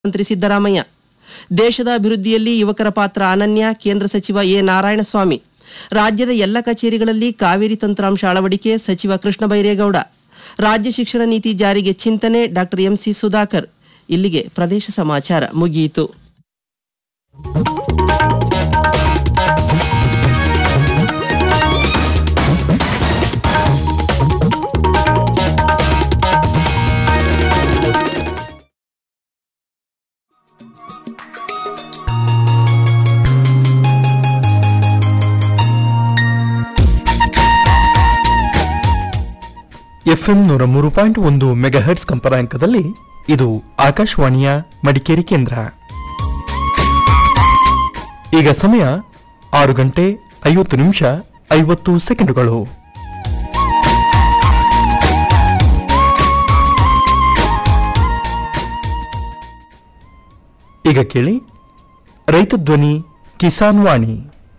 ಮುಖ್ಯಮಂತ್ರಿ ಸಿದ್ದರಾಮಯ್ಯ ದೇಶದ ಅಭಿವೃದ್ಧಿಯಲ್ಲಿ ಯುವಕರ ಪಾತ್ರ ಅನನ್ಯ ಕೇಂದ್ರ ಸಚಿವ ಎ ನಾರಾಯಣಸ್ವಾಮಿ ರಾಜ್ಯದ ಎಲ್ಲ ಕಚೇರಿಗಳಲ್ಲಿ ಕಾವೇರಿ ತಂತ್ರಾಂಶ ಅಳವಡಿಕೆ ಸಚಿವ ಕೃಷ್ಣ ಬೈರೇಗೌಡ ರಾಜ್ಯ ಶಿಕ್ಷಣ ನೀತಿ ಜಾರಿಗೆ ಚಿಂತನೆ ಡಾಕ್ಟರ್ ಎಂಸಿ ಸುಧಾಕರ್ ಇಲ್ಲಿಗೆ ಪ್ರದೇಶ ಸಮಾಚಾರ ಮುಗಿಯಿತು ಎಫ್ಎಂ ನೂರ ಮೂರು ಪಾಯಿಂಟ್ ಒಂದು ಮೆಗಾಹೆಟ್ಸ್ ಕಂಪನಾಂಕದಲ್ಲಿ ಇದು ಆಕಾಶವಾಣಿಯ ಮಡಿಕೇರಿ ಕೇಂದ್ರ ಈಗ ಸಮಯ ಆರು ಗಂಟೆ ಐವತ್ತು ನಿಮಿಷ ಐವತ್ತು ಸೆಕೆಂಡುಗಳು ಈಗ ಕೇಳಿ ರೈತ ಧ್ವನಿ ಕಿಸಾನ್ ವಾಣಿ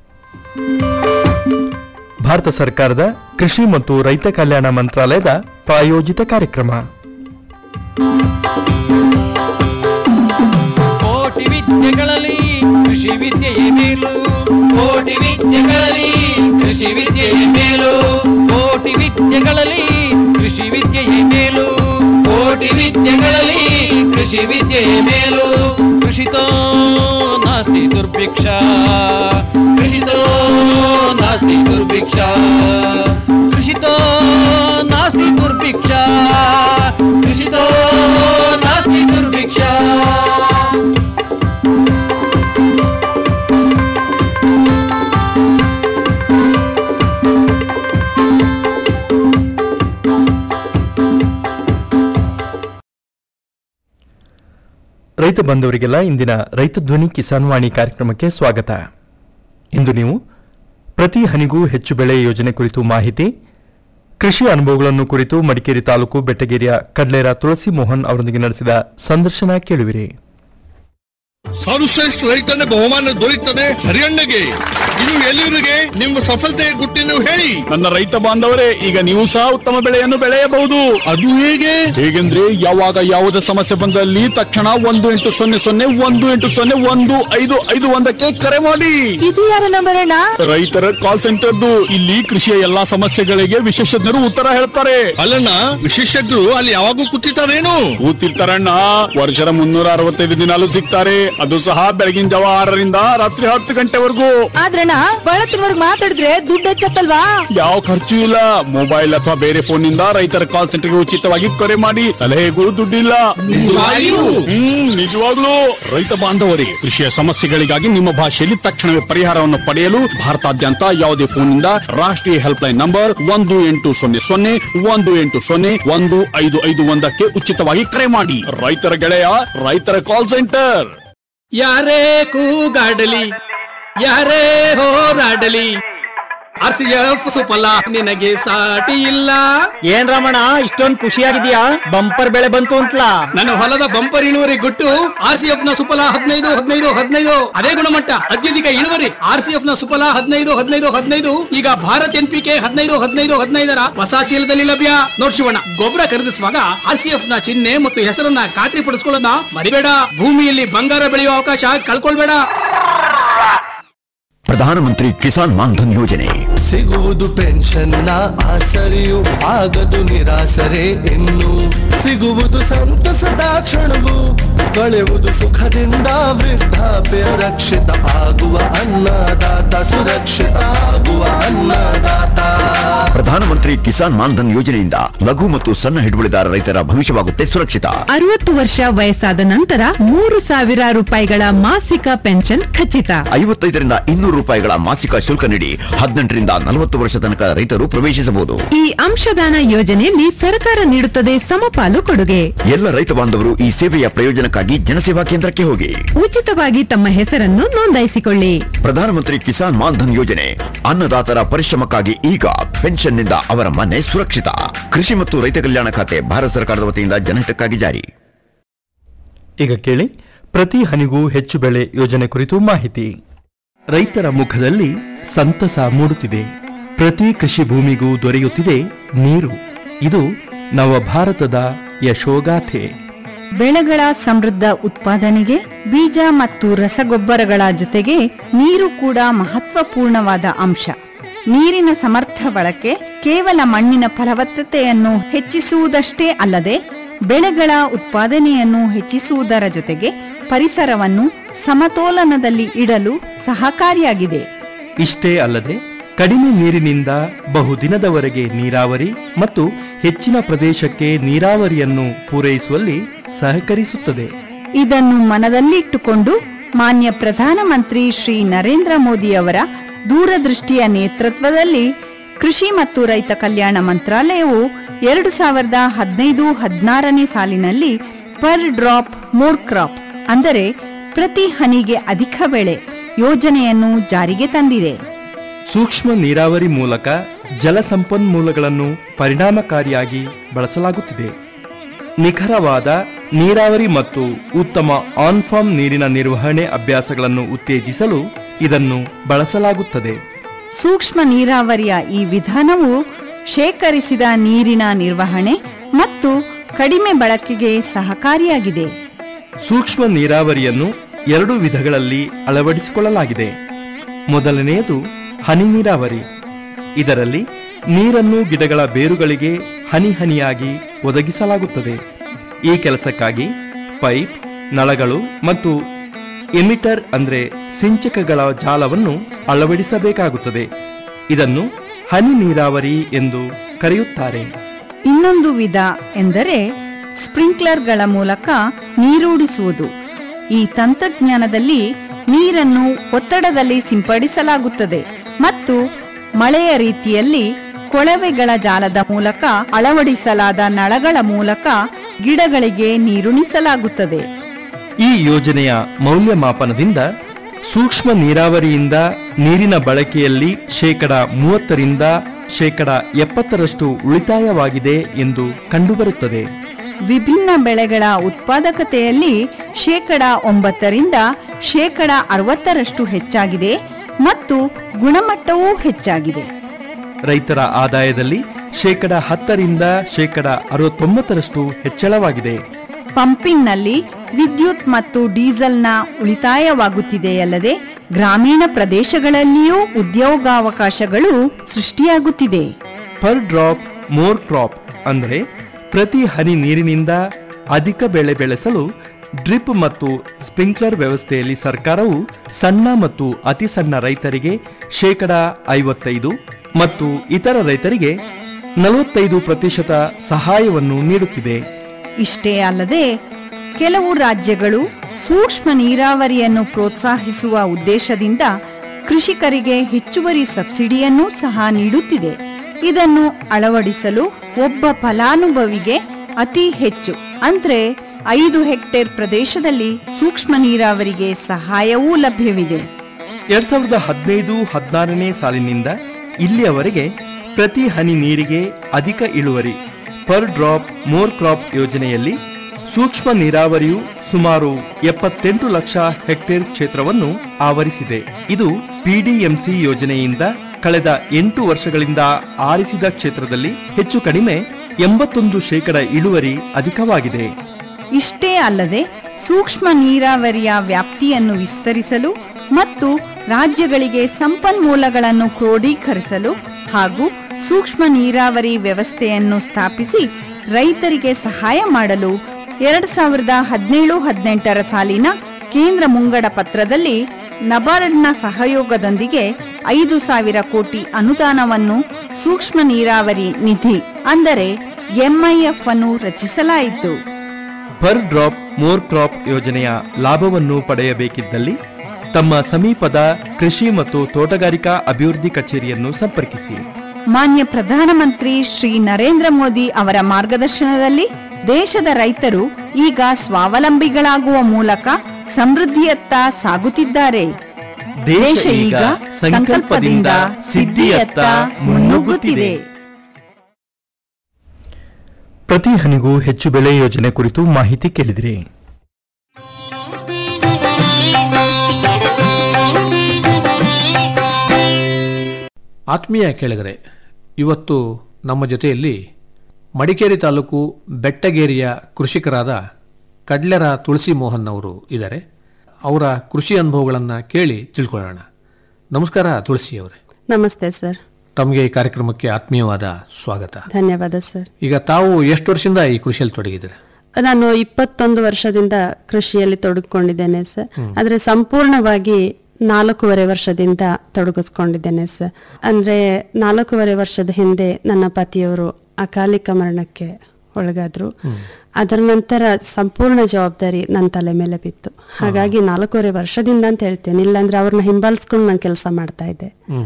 ಭಾರತ ಸರ್ಕಾರದ ಕೃಷಿ ಮತ್ತು ರೈತ ಕಲ್ಯಾಣ ಮಂತ್ರಾಲಯದ ಪ್ರಾಯೋಜಿತ ಕಾರ್ಯಕ್ರಮ ಕೋಟಿ ವಿದ್ಯೆಗಳಲ್ಲಿ ಕೃಷಿ ವಿದ್ಯೆಯೇ ಮೇಲು ಕೋಟಿ ವಿದ್ಯೆಗಳಲ್ಲಿ ಕೃಷಿ ವಿದ್ಯೆಯೇ ಮೇಲು ಕೋಟಿ ವಿದ್ಯೆಗಳಲ್ಲಿ ಕೃಷಿ ವಿದ್ಯೆಯೇ ಮೇಲು ಕೋಟಿ ವಿದ್ಯೆಗಳಲ್ಲಿ ಕೃಷಿ ವಿದ್ಯೆಯೇ ಮೇಲು ಕೃಷಿತೋ ನಾಸ್ತಿ ದುರ್ಭಿಕ್ಷ ಕೃಷಿತೋ ನಾಸ್ತಿ ದುರ್ಭಿಕ್ಷ ಕೃಷಿತೋ ನಾಸ್ತಿ ದುರ್ಭಿಕ್ಷ ಕೃಷಿತೋ ನಾಸ್ತಿ ದುರ್ಭಿಕ್ಷ ರೈತ ಬಂಧುವರಿಗೆಲ್ಲ ಇಂದಿನ ರೈತ ಧ್ವನಿ ಕಿಸಾನ್ ವಾಣಿ ಕಾರ್ಯಕ್ರಮಕ್ಕೆ ಸ್ವಾಗತ ಇಂದು ನೀವು ಪ್ರತಿ ಹನಿಗೂ ಹೆಚ್ಚು ಬೆಳೆ ಯೋಜನೆ ಕುರಿತು ಮಾಹಿತಿ ಕೃಷಿ ಅನುಭವಗಳನ್ನು ಕುರಿತು ಮಡಿಕೇರಿ ತಾಲೂಕು ಬೆಟ್ಟಗೇರಿಯ ಕಡ್ಲೇರ ತುಳಸಿ ಮೋಹನ್ ಅವರೊಂದಿಗೆ ನಡೆಸಿದ ಸಂದರ್ಶನ ಕೇಳುವಿರಿ ಸರ್ವಶ್ರೇಷ್ಠ ರೈತನ ಬಹುಮಾನ ದೊರೆಯುತ್ತದೆ ಹರಿಯಣ್ಣಗೆ ಇದು ಎಲ್ಲಿವರಿಗೆ ನಿಮ್ಮ ಸಫಲತೆಯ ಗುಟ್ಟಿನ ಹೇಳಿ ನನ್ನ ರೈತ ಬಾಂಧವರೇ ಈಗ ನೀವು ಸಹ ಉತ್ತಮ ಬೆಳೆಯನ್ನು ಬೆಳೆಯಬಹುದು ಅದು ಹೇಗೆ ಹೇಗೆಂದ್ರೆ ಯಾವಾಗ ಯಾವುದೇ ಸಮಸ್ಯೆ ಬಂದಲ್ಲಿ ತಕ್ಷಣ ಒಂದು ಎಂಟು ಸೊನ್ನೆ ಸೊನ್ನೆ ಒಂದು ಎಂಟು ಸೊನ್ನೆ ಒಂದು ಐದು ಐದು ಒಂದಕ್ಕೆ ಕರೆ ಮಾಡಿ ಇದು ಯಾರ ನಂಬರ್ ಅಣ್ಣ ರೈತರ ಕಾಲ್ ಸೆಂಟರ್ದು ಇಲ್ಲಿ ಕೃಷಿಯ ಎಲ್ಲಾ ಸಮಸ್ಯೆಗಳಿಗೆ ವಿಶೇಷಜ್ಞರು ಉತ್ತರ ಹೇಳ್ತಾರೆ ಅಲ್ಲಣ್ಣ ವಿಶೇಷಜ್ಞರು ಅಲ್ಲಿ ಯಾವಾಗೂ ಕೂತಿರ್ತಾರೇನು ಕೂತಿರ್ತಾರಣ್ಣ ವರ್ಷದ ಮುನ್ನೂರ ಅರವತ್ತೈದು ದಿನಾಲು ಸಿಗ್ತಾರೆ ಅದು ಸಹ ಬೆಳಗಿನ ಜಾವ ಆರರಿಂದ ರಾತ್ರಿ ಹತ್ತು ಗಂಟೆವರೆಗೂ ಆದ್ರಣ್ಣ ಬಳತ್ತಿನವರ್ಗ್ ಮಾತಾಡಿದ್ರೆ ದುಡ್ಡು ಹೆಚ್ಚತ್ತಲ್ವಾ ಯಾವ ಖರ್ಚು ಇಲ್ಲ ಮೊಬೈಲ್ ಅಥವಾ ಬೇರೆ ಫೋನ್ ನಿಂದ ರೈತರ ಕಾಲ್ ಸೆಂಟರ್ಗೆ ಉಚಿತವಾಗಿ ಕರೆ ಮಾಡಿ ಸಲಹೆಗಳು ದುಡ್ಡಿಲ್ಲ ನಿಜವಾಗಿಯೂ? ಹ್ಮ್ ನಿಜವಾಗ್ಲೂ ರೈತ ಬಾಂಧವರೇ ಕೃಷಿಯ ಸಮಸ್ಯೆಗಳಿಗಾಗಿ ನಿಮ್ಮ ಭಾಷೆಯಲ್ಲಿ ತಕ್ಷಣವೇ ಪರಿಹಾರವನ್ನು ಪಡೆಯಲು ಭಾರತಾದ್ಯಂತ ಯಾವುದೇ ಫೋನ್ನಿಂದ ರಾಷ್ಟ್ರೀಯ ಹೆಲ್ಪ್ ಲೈನ್ ನಂಬರ್ ಒಂದು ಎಂಟು ಸೊನ್ನೆ ಸೊನ್ನೆ ಒಂದು ಎಂಟು ಸೊನ್ನೆ ಒಂದು ಐದು ಐದು ಒಂದಕ್ಕೆ ಉಚಿತವಾಗಿ ಕರೆ ಮಾಡಿ ರೈತರ ಗೆಳೆಯ ರೈತರ ಕಾಲ್ ಸೆಂಟರ್ ಯಾರೇ ಕೂಗಾಡಲಿ ಯಾರೇ ಹೋರಾಡಲಿ ಆರ್ ಸಿ ಎಫ್ ಸುಫಲ ನಿನಗೆ ಸಾಟಿ ಇಲ್ಲ ಏನ್ ರಮಣ ಇಷ್ಟೊಂದ್ ಖುಷಿಯಾಗಿದ್ಯಾ ಬಂಪರ್ ಬೆಳೆ ಬಂತು ಅಂತಲಾ ನನ್ನ ಹೊಲದ ಬಂಪರ್ ಇಳುವರಿ ಗುಟ್ಟು ಆರ್ ಸಿ ಎಫ್ ನ ಸುಫಲ ಹದಿನೈದು ಹದಿನೈದು ಹದಿನೈದು ಅದೇ ಗುಣಮಟ್ಟ ಅತ್ಯಧಿಕ ಇಳುವರಿ ಆರ್ ಸಿ ಎಫ್ ನ ಸುಫಲ ಹದಿನೈದು ಹದಿನೈದು ಹದಿನೈದು ಈಗ ಭಾರತ್ ಎನ್ ಪಿ ಕೆ ಹದಿನೈದು ಹದಿನೈದು ಹದಿನೈದರ ಹೊಸ ಚೀಲದಲ್ಲಿ ಲಭ್ಯ ನೋಡ್ ಶಿವಣ್ಣ ಗೊಬ್ಬರ ಖರೀದಿಸುವಾಗ ಆರ್ ಸಿ ಎಫ್ ನ ಚಿಹ್ನೆ ಮತ್ತು ಹೆಸರನ್ನ ಖಾತ್ರಿ ಪಡಿಸ್ಕೊಳ್ಳೋದನ್ನ ಮರಿಬೇಡ ಭೂಮಿಯಲ್ಲಿ ಬಂಗಾರ ಬೆಳೆಯುವ ಅವಕಾಶ ಕಳ್ಕೊಳ್ಬೇಡ ಪ್ರಧಾನಮಂತ್ರಿ ಕಿಸಾನ್ ಮಾನ್ಧನ್ ಯೋಜನೆ ಸಿಗುವುದು ಪೆನ್ಷನ್ನ ಆಸರೆಯು ಆಗದು ನಿರಾಸರೆ ಇನ್ನು ಸಿಗುವುದು ಸಂತಸದ ಕ್ಷಣವು ಕಳೆಯುವುದು ಸುಖದಿಂದ ವೃದ್ಧಾಪ್ಯ ರಕ್ಷಿತ ಆಗುವ ಅನ್ನದಾತ ಸುರಕ್ಷಿತ ಆಗುವ ಅನ್ನದಾತ ಪ್ರಧಾನಮಂತ್ರಿ ಕಿಸಾನ್ ಮಾನ್ಧನ್ ಯೋಜನೆಯಿಂದ ಲಘು ಮತ್ತು ಸಣ್ಣ ಹಿಡುವಳಿದಾರ ರೈತರ ಭವಿಷ್ಯವಾಗುತ್ತೆ ಸುರಕ್ಷಿತ ಅರವತ್ತು ವರ್ಷ ವಯಸ್ಸಾದ ನಂತರ ಮೂರು ಸಾವಿರ ರೂಪಾಯಿಗಳ ಮಾಸಿಕ ಪೆನ್ಷನ್ ಖಚಿತ ಐವತ್ತೈದರಿಂದ ಇನ್ನೂರು ರೂಪಾಯಿಗಳ ಮಾಸಿಕ ಶುಲ್ಕ ನೀಡಿ ಹದಿನೆಂಟರಿಂದ ನಲವತ್ತು ವರ್ಷ ತನಕ ರೈತರು ಪ್ರವೇಶಿಸಬಹುದು ಈ ಅಂಶದಾನ ಯೋಜನೆಯಲ್ಲಿ ಸರ್ಕಾರ ನೀಡುತ್ತದೆ ಸಮಪಾಲು ಕೊಡುಗೆ ಎಲ್ಲ ರೈತ ಬಾಂಧವರು ಈ ಸೇವೆಯ ಪ್ರಯೋಜನಕ್ಕಾಗಿ ಜನಸೇವಾ ಕೇಂದ್ರಕ್ಕೆ ಹೋಗಿ ಉಚಿತವಾಗಿ ತಮ್ಮ ಹೆಸರನ್ನು ನೋಂದಾಯಿಸಿಕೊಳ್ಳಿ ಪ್ರಧಾನಮಂತ್ರಿ ಕಿಸಾನ್ ಮಾನ್ಧನ್ ಯೋಜನೆ ಅನ್ನದಾತರ ಪರಿಶ್ರಮಕ್ಕಾಗಿ ಈಗ ಪೆನ್ಷನ್ನಿಂದ ಅವರ ಮನೆ ಸುರಕ್ಷಿತ ಕೃಷಿ ಮತ್ತು ರೈತ ಕಲ್ಯಾಣ ಖಾತೆ ಭಾರತ ಸರ್ಕಾರದ ವತಿಯಿಂದ ಜನಹಿತಕ್ಕಾಗಿ ಜಾರಿ ಈಗ ಕೇಳಿ ಪ್ರತಿ ಹನಿಗೂ ಹೆಚ್ಚು ಬೆಳೆ ಯೋಜನೆ ಕುರಿತು ಮಾಹಿತಿ ರೈತರ ಮುಖದಲ್ಲಿ ಸಂತಸ ಮೂಡುತ್ತಿದೆ ಪ್ರತಿ ಕೃಷಿ ಭೂಮಿಗೂ ದೊರೆಯುತ್ತಿದೆ ನೀರು ಇದು ನವ ಭಾರತದ ಯಶೋಗಾಥೆ ಬೆಳೆಗಳ ಸಮೃದ್ಧ ಉತ್ಪಾದನೆಗೆ ಬೀಜ ಮತ್ತು ರಸಗೊಬ್ಬರಗಳ ಜೊತೆಗೆ ನೀರು ಕೂಡ ಮಹತ್ವಪೂರ್ಣವಾದ ಅಂಶ ನೀರಿನ ಸಮರ್ಥ ಬಳಕೆ ಕೇವಲ ಮಣ್ಣಿನ ಫಲವತ್ತತೆಯನ್ನು ಹೆಚ್ಚಿಸುವುದಷ್ಟೇ ಅಲ್ಲದೆ ಬೆಳೆಗಳ ಉತ್ಪಾದನೆಯನ್ನು ಹೆಚ್ಚಿಸುವುದರ ಜೊತೆಗೆ ಪರಿಸರವನ್ನು ಸಮತೋಲನದಲ್ಲಿ ಇಡಲು ಸಹಕಾರಿಯಾಗಿದೆ ಇಷ್ಟೇ ಅಲ್ಲದೆ ಕಡಿಮೆ ನೀರಿನಿಂದ ಬಹುದಿನದವರೆಗೆ ನೀರಾವರಿ ಮತ್ತು ಹೆಚ್ಚಿನ ಪ್ರದೇಶಕ್ಕೆ ನೀರಾವರಿಯನ್ನು ಪೂರೈಸುವಲ್ಲಿ ಸಹಕರಿಸುತ್ತದೆ ಇದನ್ನು ಮನದಲ್ಲಿಟ್ಟುಕೊಂಡು ಮಾನ್ಯ ಪ್ರಧಾನಮಂತ್ರಿ ಶ್ರೀ ನರೇಂದ್ರ ಮೋದಿಯವರ ದೂರದೃಷ್ಟಿಯ ನೇತೃತ್ವದಲ್ಲಿ ಕೃಷಿ ಮತ್ತು ರೈತ ಕಲ್ಯಾಣ ಮಂತ್ರಾಲಯವು ಎರಡು ಸಾವಿರದ ಹದಿನೈದು ಹದಿನಾರನೇ ಸಾಲಿನಲ್ಲಿ ಪರ್ ಡ್ರಾಪ್ ಮೋರ್ ಕ್ರಾಪ್ ಅಂದರೆ ಪ್ರತಿ ಹನಿಗೆ ಅಧಿಕ ಬೆಳೆ ಯೋಜನೆಯನ್ನು ಜಾರಿಗೆ ತಂದಿದೆ ಸೂಕ್ಷ್ಮ ನೀರಾವರಿ ಮೂಲಕ ಜಲ ಸಂಪನ್ಮೂಲಗಳನ್ನು ಪರಿಣಾಮಕಾರಿಯಾಗಿ ಬಳಸಲಾಗುತ್ತಿದೆ ನಿಖರವಾದ ನೀರಾವರಿ ಮತ್ತು ಉತ್ತಮ ಆನ್ ಫಾರ್ಮ್ ನೀರಿನ ನಿರ್ವಹಣೆ ಅಭ್ಯಾಸಗಳನ್ನು ಉತ್ತೇಜಿಸಲು ಇದನ್ನು ಬಳಸಲಾಗುತ್ತದೆ ಸೂಕ್ಷ್ಮ ನೀರಾವರಿಯ ಈ ವಿಧಾನವು ಶೇಖರಿಸಿದ ನೀರಿನ ನಿರ್ವಹಣೆ ಮತ್ತು ಕಡಿಮೆ ಬಳಕೆಗೆ ಸಹಕಾರಿಯಾಗಿದೆ ಸೂಕ್ಷ್ಮ ನೀರಾವರಿಯನ್ನು ಎರಡು ವಿಧಗಳಲ್ಲಿ ಅಳವಡಿಸಿಕೊಳ್ಳಲಾಗಿದೆ ಮೊದಲನೆಯದು ಹನಿ ನೀರಾವರಿ ಇದರಲ್ಲಿ ನೀರನ್ನು ಗಿಡಗಳ ಬೇರುಗಳಿಗೆ ಹನಿ ಹನಿಯಾಗಿ ಒದಗಿಸಲಾಗುತ್ತದೆ ಈ ಕೆಲಸಕ್ಕಾಗಿ ಪೈಪ್ ನಳಗಳು ಮತ್ತು ಎಮಿಟರ್ ಅಂದ್ರೆ ಸಿಂಚಕಗಳ ಜಾಲವನ್ನು ಅಳವಡಿಸಬೇಕಾಗುತ್ತದೆ ಇದನ್ನು ಹನಿ ನೀರಾವರಿ ಎಂದು ಕರೆಯುತ್ತಾರೆ ಇನ್ನೊಂದು ವಿಧ ಎಂದರೆ ಸ್ಪ್ರಿಂಕ್ಲರ್ಗಳ ಮೂಲಕ ನೀರೂಡಿಸುವುದು ಈ ತಂತ್ರಜ್ಞಾನದಲ್ಲಿ ನೀರನ್ನು ಒತ್ತಡದಲ್ಲಿ ಸಿಂಪಡಿಸಲಾಗುತ್ತದೆ ಮತ್ತು ಮಳೆಯ ರೀತಿಯಲ್ಲಿ ಕೊಳವೆಗಳ ಜಾಲದ ಮೂಲಕ ಅಳವಡಿಸಲಾದ ನಳಗಳ ಮೂಲಕ ಗಿಡಗಳಿಗೆ ನೀರುಣಿಸಲಾಗುತ್ತದೆ ಈ ಯೋಜನೆಯ ಮೌಲ್ಯಮಾಪನದಿಂದ ಸೂಕ್ಷ್ಮ ನೀರಾವರಿಯಿಂದ ನೀರಿನ ಬಳಕೆಯಲ್ಲಿ ಶೇಕಡ ಮೂವತ್ತರಿಂದ ಶೇಕಡ ಎಪ್ಪತ್ತರಷ್ಟು ಉಳಿತಾಯವಾಗಿದೆ ಎಂದು ಕಂಡುಬರುತ್ತದೆ ವಿಭಿನ್ನ ಬೆಳೆಗಳ ಉತ್ಪಾದಕತೆಯಲ್ಲಿ ಶೇಕಡ ಒಂಬತ್ತರಿಂದ ಶೇಕಡ ಅರವತ್ತರಷ್ಟು ಹೆಚ್ಚಾಗಿದೆ ಮತ್ತು ಗುಣಮಟ್ಟವೂ ಹೆಚ್ಚಾಗಿದೆ ರೈತರ ಆದಾಯದಲ್ಲಿ ಶೇಕಡ ಹತ್ತರಿಂದ ಶೇಕಡ ಅರವತ್ತೊಂಬತ್ತರಷ್ಟು ಹೆಚ್ಚಳವಾಗಿದೆ ಪಂಪಿಂಗ್ನಲ್ಲಿ ವಿದ್ಯುತ್ ಮತ್ತು ಡೀಸೆಲ್ನ ಉಳಿತಾಯವಾಗುತ್ತಿದೆಯಲ್ಲದೆ ಗ್ರಾಮೀಣ ಪ್ರದೇಶಗಳಲ್ಲಿಯೂ ಉದ್ಯೋಗಾವಕಾಶಗಳು ಸೃಷ್ಟಿಯಾಗುತ್ತಿದೆ ಪರ್ ಡ್ರಾಪ್ ಮೋರ್ ಕ್ರಾಪ್ ಅಂದರೆ ಪ್ರತಿ ಹನಿ ನೀರಿನಿಂದ ಅಧಿಕ ಬೆಳೆ ಬೆಳೆಸಲು ಡ್ರಿಪ್ ಮತ್ತು ಸ್ಪ್ರಿಂಕ್ಲರ್ ವ್ಯವಸ್ಥೆಯಲ್ಲಿ ಸರ್ಕಾರವು ಸಣ್ಣ ಮತ್ತು ಅತಿ ಸಣ್ಣ ರೈತರಿಗೆ ಶೇಕಡ ಐವತ್ತೈದು ಮತ್ತು ಇತರ ರೈತರಿಗೆ ನಲವತ್ತೈದು ಪ್ರತಿಶತ ಸಹಾಯವನ್ನು ನೀಡುತ್ತಿದೆ ಇಷ್ಟೇ ಅಲ್ಲದೆ ಕೆಲವು ರಾಜ್ಯಗಳು ಸೂಕ್ಷ್ಮ ನೀರಾವರಿಯನ್ನು ಪ್ರೋತ್ಸಾಹಿಸುವ ಉದ್ದೇಶದಿಂದ ಕೃಷಿಕರಿಗೆ ಹೆಚ್ಚುವರಿ ಸಬ್ಸಿಡಿಯನ್ನೂ ಸಹ ನೀಡುತ್ತಿದೆ ಇದನ್ನು ಅಳವಡಿಸಲು ಒಬ್ಬ ಫಲಾನುಭವಿಗೆ ಅತಿ ಹೆಚ್ಚು ಅಂದ್ರೆ ಐದು ಹೆಕ್ಟೇರ್ ಪ್ರದೇಶದಲ್ಲಿ ಸೂಕ್ಷ್ಮ ನೀರಾವರಿಗೆ ಸಹಾಯವೂ ಲಭ್ಯವಿದೆ ಎರಡ್ ಸಾವಿರದ ಹದಿನೈದು ಹದಿನಾರನೇ ಸಾಲಿನಿಂದ ಇಲ್ಲಿಯವರೆಗೆ ಪ್ರತಿ ಹನಿ ನೀರಿಗೆ ಅಧಿಕ ಇಳುವರಿ ಪರ್ ಡ್ರಾಪ್ ಮೋರ್ ಕ್ರಾಪ್ ಯೋಜನೆಯಲ್ಲಿ ಸೂಕ್ಷ್ಮ ನೀರಾವರಿಯು ಸುಮಾರು ಎಪ್ಪತ್ತೆಂಟು ಲಕ್ಷ ಹೆಕ್ಟೇರ್ ಕ್ಷೇತ್ರವನ್ನು ಆವರಿಸಿದೆ ಇದು ಪಿಡಿಎಂಸಿ ಯೋಜನೆಯಿಂದ ಕಳೆದ ಎಂಟು ವರ್ಷಗಳಿಂದ ಆರಿಸಿದ ಕ್ಷೇತ್ರದಲ್ಲಿ ಹೆಚ್ಚು ಕಡಿಮೆ ಎಂಬತ್ತೊಂದು ಶೇಕಡ ಇಳುವರಿ ಅಧಿಕವಾಗಿದೆ ಇಷ್ಟೇ ಅಲ್ಲದೆ ಸೂಕ್ಷ್ಮ ನೀರಾವರಿಯ ವ್ಯಾಪ್ತಿಯನ್ನು ವಿಸ್ತರಿಸಲು ಮತ್ತು ರಾಜ್ಯಗಳಿಗೆ ಸಂಪನ್ಮೂಲಗಳನ್ನು ಕ್ರೋಢೀಕರಿಸಲು ಹಾಗೂ ಸೂಕ್ಷ್ಮ ನೀರಾವರಿ ವ್ಯವಸ್ಥೆಯನ್ನು ಸ್ಥಾಪಿಸಿ ರೈತರಿಗೆ ಸಹಾಯ ಮಾಡಲು ಎರಡ್ ಸಾವಿರದ ಹದಿನೇಳು ಹದಿನೆಂಟರ ಸಾಲಿನ ಕೇಂದ್ರ ಮುಂಗಡ ಪತ್ರದಲ್ಲಿ ನಬಾರ್ಡ್ನ ಸಹಯೋಗದೊಂದಿಗೆ ಐದು ಸಾವಿರ ಕೋಟಿ ಅನುದಾನವನ್ನು ಸೂಕ್ಷ್ಮ ನೀರಾವರಿ ನಿಧಿ ಅಂದರೆ ಎಂಐಎಫ್ ಅನ್ನು ರಚಿಸಲಾಯಿತು ಪರ್ ಡ್ರಾಪ್ ಮೋರ್ ಕ್ರಾಪ್ ಯೋಜನೆಯ ಲಾಭವನ್ನು ಪಡೆಯಬೇಕಿದ್ದಲ್ಲಿ ತಮ್ಮ ಸಮೀಪದ ಕೃಷಿ ಮತ್ತು ತೋಟಗಾರಿಕಾ ಅಭಿವೃದ್ಧಿ ಕಚೇರಿಯನ್ನು ಸಂಪರ್ಕಿಸಿ ಮಾನ್ಯ ಪ್ರಧಾನಮಂತ್ರಿ ಶ್ರೀ ನರೇಂದ್ರ ಮೋದಿ ಅವರ ಮಾರ್ಗದರ್ಶನದಲ್ಲಿ ದೇಶದ ರೈತರು ಈಗ ಸ್ವಾವಲಂಬಿಗಳಾಗುವ ಮೂಲಕ ಸಮೃದ್ಧಿಯತ್ತ ಸಾಗುತ್ತಿದ್ದಾರೆ ದೇಶ ಈಗ ಸಂಕಲ್ಪದಿಂದ ಸಿದ್ಧಿಯತ್ತ ಮುನ್ನುಗ್ಗುತ್ತಿದೆ ಪ್ರತಿ ಹನಿಗೂ ಹೆಚ್ಚು ಬೆಳೆ ಯೋಜನೆ ಕುರಿತು ಮಾಹಿತಿ ಕೇಳಿದಿರಿ ಆತ್ಮೀಯ ಕೇಳಿದರೆ ಇವತ್ತು ನಮ್ಮ ಜೊತೆಯಲ್ಲಿ ಮಡಿಕೇರಿ ತಾಲೂಕು ಬೆಟ್ಟಗೇರಿಯ ಕೃಷಿಕರಾದ ಕಡ್ಲೆರ ತುಳಸಿ ಮೋಹನ್ ಅವರು ಇದ್ದಾರೆ ಅವರ ಕೃಷಿ ಅನುಭವಗಳನ್ನು ಕೇಳಿ ತಿಳ್ಕೊಳ್ಳೋಣ ನಮಸ್ಕಾರ ತುಳಸಿ ಅವರೇ ನಮಸ್ತೆ ಸರ್ ತಮಗೆ ಈ ಕಾರ್ಯಕ್ರಮಕ್ಕೆ ಆತ್ಮೀಯವಾದ ಸ್ವಾಗತ ಧನ್ಯವಾದ ಸರ್ ಈಗ ತಾವು ಎಷ್ಟು ವರ್ಷದಿಂದ ಈ ಕೃಷಿಯಲ್ಲಿ ತೊಡಗಿದ್ದೀರಾ ನಾನು ಇಪ್ಪತ್ತೊಂದು ವರ್ಷದಿಂದ ಕೃಷಿಯಲ್ಲಿ ತೊಡಗಿಕೊಂಡಿದ್ದೇನೆ ಸರ್ ಆದ್ರೆ ಸಂಪೂರ್ಣವಾಗಿ ನಾಲ್ಕೂವರೆ ವರ್ಷದಿಂದ ತೊಡಗಿಸ್ಕೊಂಡಿದ್ದೇನೆ ಸರ್ ಅಂದ್ರೆ ನಾಲ್ಕೂವರೆ ವರ್ಷದ ಹಿಂದೆ ನನ್ನ ಪತಿಯವರು ಅಕಾಲಿಕ ಮರಣಕ್ಕೆ ಒಳಗಾದ್ರು ಅದರ ನಂತರ ಸಂಪೂರ್ಣ ಜವಾಬ್ದಾರಿ ನನ್ನ ತಲೆ ಮೇಲೆ ಬಿತ್ತು ಹಾಗಾಗಿ ನಾಲ್ಕೂವರೆ ವರ್ಷದಿಂದ ಅಂತ ಹೇಳ್ತೇನೆ ಇಲ್ಲಾಂದ್ರೆ ಅವ್ರನ್ನ ಹಿಂಬಾಲಿಸ್ಕೊಂಡು ನಾನು ಕೆಲಸ ಮಾಡ್ತಾ ಇದ್ದೆ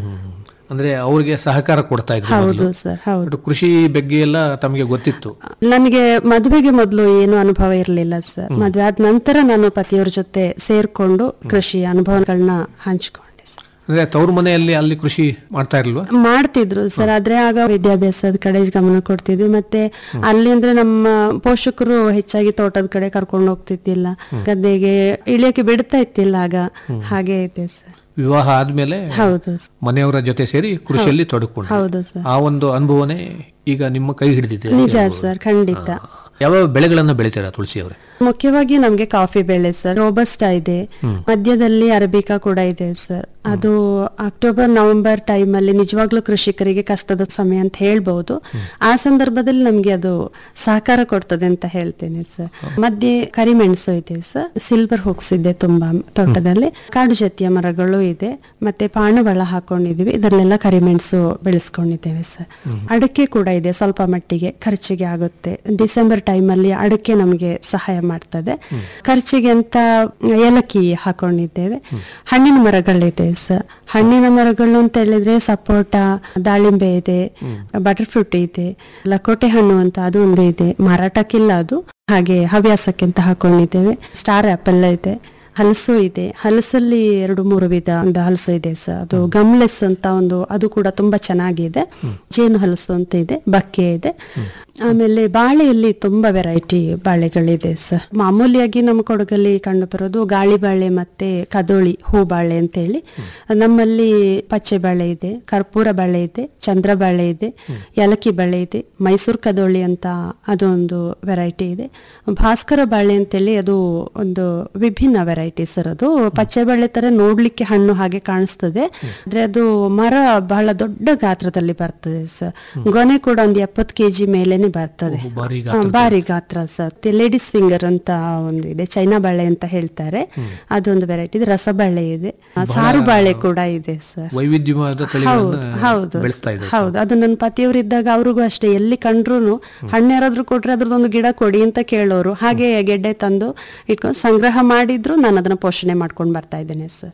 ಅಂದ್ರೆ ಅವರಿಗೆ ಸಹಕಾರ ಕೊಡ್ತಾ ಇದ್ರು ಹೌದು ಮೊದಲು. ಸರ್ ಹೌದು ಬಟ್ ಕೃಷಿ ಬಗ್ಗೆ ಎಲ್ಲ ತಮಗೆ ಗೊತ್ತಿತ್ತು ನನಗೆ ಮದುವೆಗೆ ಮೊದಲು ಏನು ಅನುಭವ ಇರಲಿಲ್ಲ ಸರ್ ಮದುವೆ ಆದ ನಂತರ ನಾನು ಪತಿಯವ್ರ ಜೊತೆ ಸೇರ್ಕೊಂಡು ಕೃಷಿ ಅನುಭವಗಳನ್ನ ಹಂಚ್ಕೊಂಡೆ ಸರ್. ಅಂದ್ರೆ ತವ್ರ ಮನೆಯಲ್ಲಿ ಅಲ್ಲಿ ಕೃಷಿ ಮಾಡ್ತಾ ಇರ್ಲಿಲ್ವಾ ಮಾಡ್ತಿದ್ರು ಸರ್ ಆದ್ರೆ ಆಗ ವಿದ್ಯಾಭ್ಯಾಸದ ಕಡೆ ಗಮನ ಕೊಡ್ತಿದ್ವಿ ಮತ್ತೆ ಅಲ್ಲಿ ಅಂದ್ರೆ ನಮ್ಮ ಪೋಷಕರು ಹೆಚ್ಚಾಗಿ ತೋಟದ ಕಡೆ ಕರ್ಕೊಂಡು ಹೋಗ್ತಿದ್ದಿಲ್ಲ ಗದ್ದೆಗೆ ಇಳಿಯಕ್ಕೆ ಬಿಡ್ತಾ ಇತ್ತಿಲ್ಲ ಆಗ ಹಾಗೆ ಇದೆ ಸರ್ ವಿವಾಹ ಆದ್ಮೇಲೆ ಹೌದು ಸರ್. ಮನೆಯವರ ಜೊತೆ ಸೇರಿ ಕೃಷಿಯಲ್ಲಿ ತೊಡಕೊಂಡು ಹೌದು ಸರ್ ಆ ಒಂದು ಅನುಭವನೇ ಈಗ ನಿಮ್ಮ ಕೈ ಹಿಡಿದಿದೆ ನಿಜ ಸರ್ ಖಂಡಿತ ಯಾವ ಬೆಳೆಗಳನ್ನ ಬೆಳಿತೀರಾ ತುಳಸಿ ಅವರೇ ಮುಖ್ಯವಾಗಿ ನಮ್ಗೆ ಕಾಫಿ ಬೆಳೆ ಸರ್ ರೋಬಸ್ಟಾ ಇದೆ ಮಧ್ಯದಲ್ಲಿ ಅರಬಿಕಾ ಕೂಡ ಇದೆ ಸರ್ ಅದು ಅಕ್ಟೋಬರ್ ನವೆಂಬರ್ ಟೈಮ್ ಅಲ್ಲಿ ನಿಜವಾಗ್ಲೂ ಕೃಷಿಕರಿಗೆ ಕಷ್ಟದ ಸಮಯ ಅಂತ ಹೇಳ್ಬಹುದು ಆ ಸಂದರ್ಭದಲ್ಲಿ ನಮ್ಗೆ ಅದು ಸಹಕಾರ ಕೊಡ್ತದೆ ಅಂತ ಹೇಳ್ತೇನೆ ಸರ್ ಮಧ್ಯೆ ಕರಿಮೆಣಸು ಇದೆ ಸರ್ ಸಿಲ್ವರ್ ಹುಕ್ಸ್ ಇದೆ ತುಂಬಾ ತೋಟದಲ್ಲಿ ಕಾಡು ಜಾತಿಯ ಮರಗಳು ಇದೆ ಮತ್ತೆ ಪಾಣುಗಳ ಹಾಕೊಂಡಿದೀವಿ ಇದರಲ್ಲೆಲ್ಲ ಕರಿಮೆಣಸು ಬೆಳೆಸ್ಕೊಂಡಿದ್ದೇವೆ ಸರ್ ಅಡಿಕೆ ಕೂಡ ಇದೆ ಸ್ವಲ್ಪ ಮಟ್ಟಿಗೆ ಖರ್ಚಿಗೆ ಆಗುತ್ತೆ ಡಿಸೆಂಬರ್ ಟೈಮ್ ಅಲ್ಲಿ ಅಡಿಕೆ ನಮಗೆ ಸಹಾಯ ಮಾಡ್ತದೆ ಖರ್ಚಿಗೆ ಅಂತ ಏಲಕ್ಕಿ ಹಾಕೊಂಡಿದ್ದೇವೆ ಹಣ್ಣಿನ ಮರಗಳಿದೆ ಸರ್ ಹಣ್ಣಿನ ಮರಗಳು ಅಂತ ಹೇಳಿದ್ರೆ ಸಪೋಟ ದಾಳಿಂಬೆ ಇದೆ ಬಟರ್ ಫ್ರೂಟ್ ಇದೆ ಲಕೋಟೆ ಹಣ್ಣು ಅಂತ ಅದು ಒಂದು ಇದೆ ಮಾರಾಟಕ್ಕಿಲ್ಲ ಅದು ಹಾಗೆ ಹವ್ಯಾಸಕ್ಕೆ ಅಂತ ಹಾಕೊಂಡಿದ್ದೇವೆ ಸ್ಟಾರ್ ಆಪಲ್ ಇದೆ ಹಲಸು ಇದೆ ಹಲಸಲ್ಲಿ ಎರಡು ಮೂರು ವಿಧ ಒಂದು ಹಲಸು ಇದೆ ಸರ್ ಅದು ಗಮ್ಲೆಸ್ ಅಂತ ಒಂದು ಅದು ಕೂಡ ತುಂಬಾ ಚೆನ್ನಾಗಿದೆ ಜೇನು ಹಲಸು ಅಂತ ಇದೆ ಬಕ್ಕೆ ಇದೆ ಆಮೇಲೆ ಬಾಳೆಯಲ್ಲಿ ತುಂಬಾ ವೆರೈಟಿ ಬಾಳೆಗಳಿದೆ ಸರ್ ಮಾಮೂಲಿಯಾಗಿ ನಮ್ಮ ಕೊಡಗಲ್ಲಿ ಕಂಡು ಬರೋದು ಗಾಳಿ ಬಾಳೆ ಮತ್ತೆ ಕದೋಳಿ ಹೂ ಬಾಳೆ ಅಂತ ಹೇಳಿ ನಮ್ಮಲ್ಲಿ ಪಚ್ಚೆ ಬಾಳೆ ಇದೆ ಕರ್ಪೂರ ಬಾಳೆ ಇದೆ ಚಂದ್ರ ಬಾಳೆ ಇದೆ ಏಲಕ್ಕಿ ಬಾಳೆ ಇದೆ ಮೈಸೂರು ಕದೋಳಿ ಅಂತ ಅದೊಂದು ವೆರೈಟಿ ಇದೆ ಭಾಸ್ಕರ ಬಾಳೆ ಅಂತೇಳಿ ಅದು ಒಂದು ವಿಭಿನ್ನ ವೆರೈಟಿ ಸರ್ ಅದು ಪಚ್ಚೆ ಬಾಳೆ ತರ ನೋಡ್ಲಿಕ್ಕೆ ಹಣ್ಣು ಹಾಗೆ ಕಾಣಿಸ್ತದೆ ಆದ್ರೆ ಅದು ಮರ ಬಹಳ ದೊಡ್ಡ ಗಾತ್ರದಲ್ಲಿ ಬರ್ತದೆ ಸರ್ ಗೊನೆ ಕೂಡ ಒಂದು ಎಪ್ಪತ್ತು ಕೆಜಿ ಮೇಲೆನೆ ಬರ್ತದೆ ಭಾರಿ ಹಾ, ಭಾರಿ ಗಾತ್ರ ಸರ್ ಲೇಡೀಸ್ ಫಿಂಗರ್ ಅಂತ ಒಂದು ಇದೆ ಚೈನಾ ಬಾಳೆ ಅಂತ ಹೇಳ್ತಾರೆ ಅದೊಂದು ವೆರೈಟಿ ಇದೆ ರಸಬಾಳೆ ಇದೆ ಆ, ಸಾರು ಬಾಳೆ ಕೂಡ ಇದೆ ಸರ್ ವೈವಿಧ್ಯವಾದ ಹೌದು ತಳಿಗಳನ್ನ ಹೌದು ಬೆಳೆಸ್ತಾ ಇದ್ದಾರೆ ಹೌದು ಅದು ನನ್ನ ಪತಿಯವರು ಇದ್ದಾಗ ಅವ್ರಿಗೂ ಅಷ್ಟೇ ಎಲ್ಲಿ ಕಂಡ್ರು ಹಣ್ಣು ಯಾರಾದ್ರೂ ಕೊಟ್ರೆ ಅದ್ರದ್ದೊಂದು ಗಿಡ ಕೊಡಿ ಅಂತ ಕೇಳೋರು ಹಾಗೆ ಗೆಡ್ಡೆ ತಂದು ಇಟ್ಕೊಂಡು ಸಂಗ್ರಹ ಮಾಡಿದ್ರು ನಾನು ಅದನ್ನ ಪೋಷಣೆ ಮಾಡ್ಕೊಂಡು ಬರ್ತಾ ಇದ್ದೇನೆ ಸರ್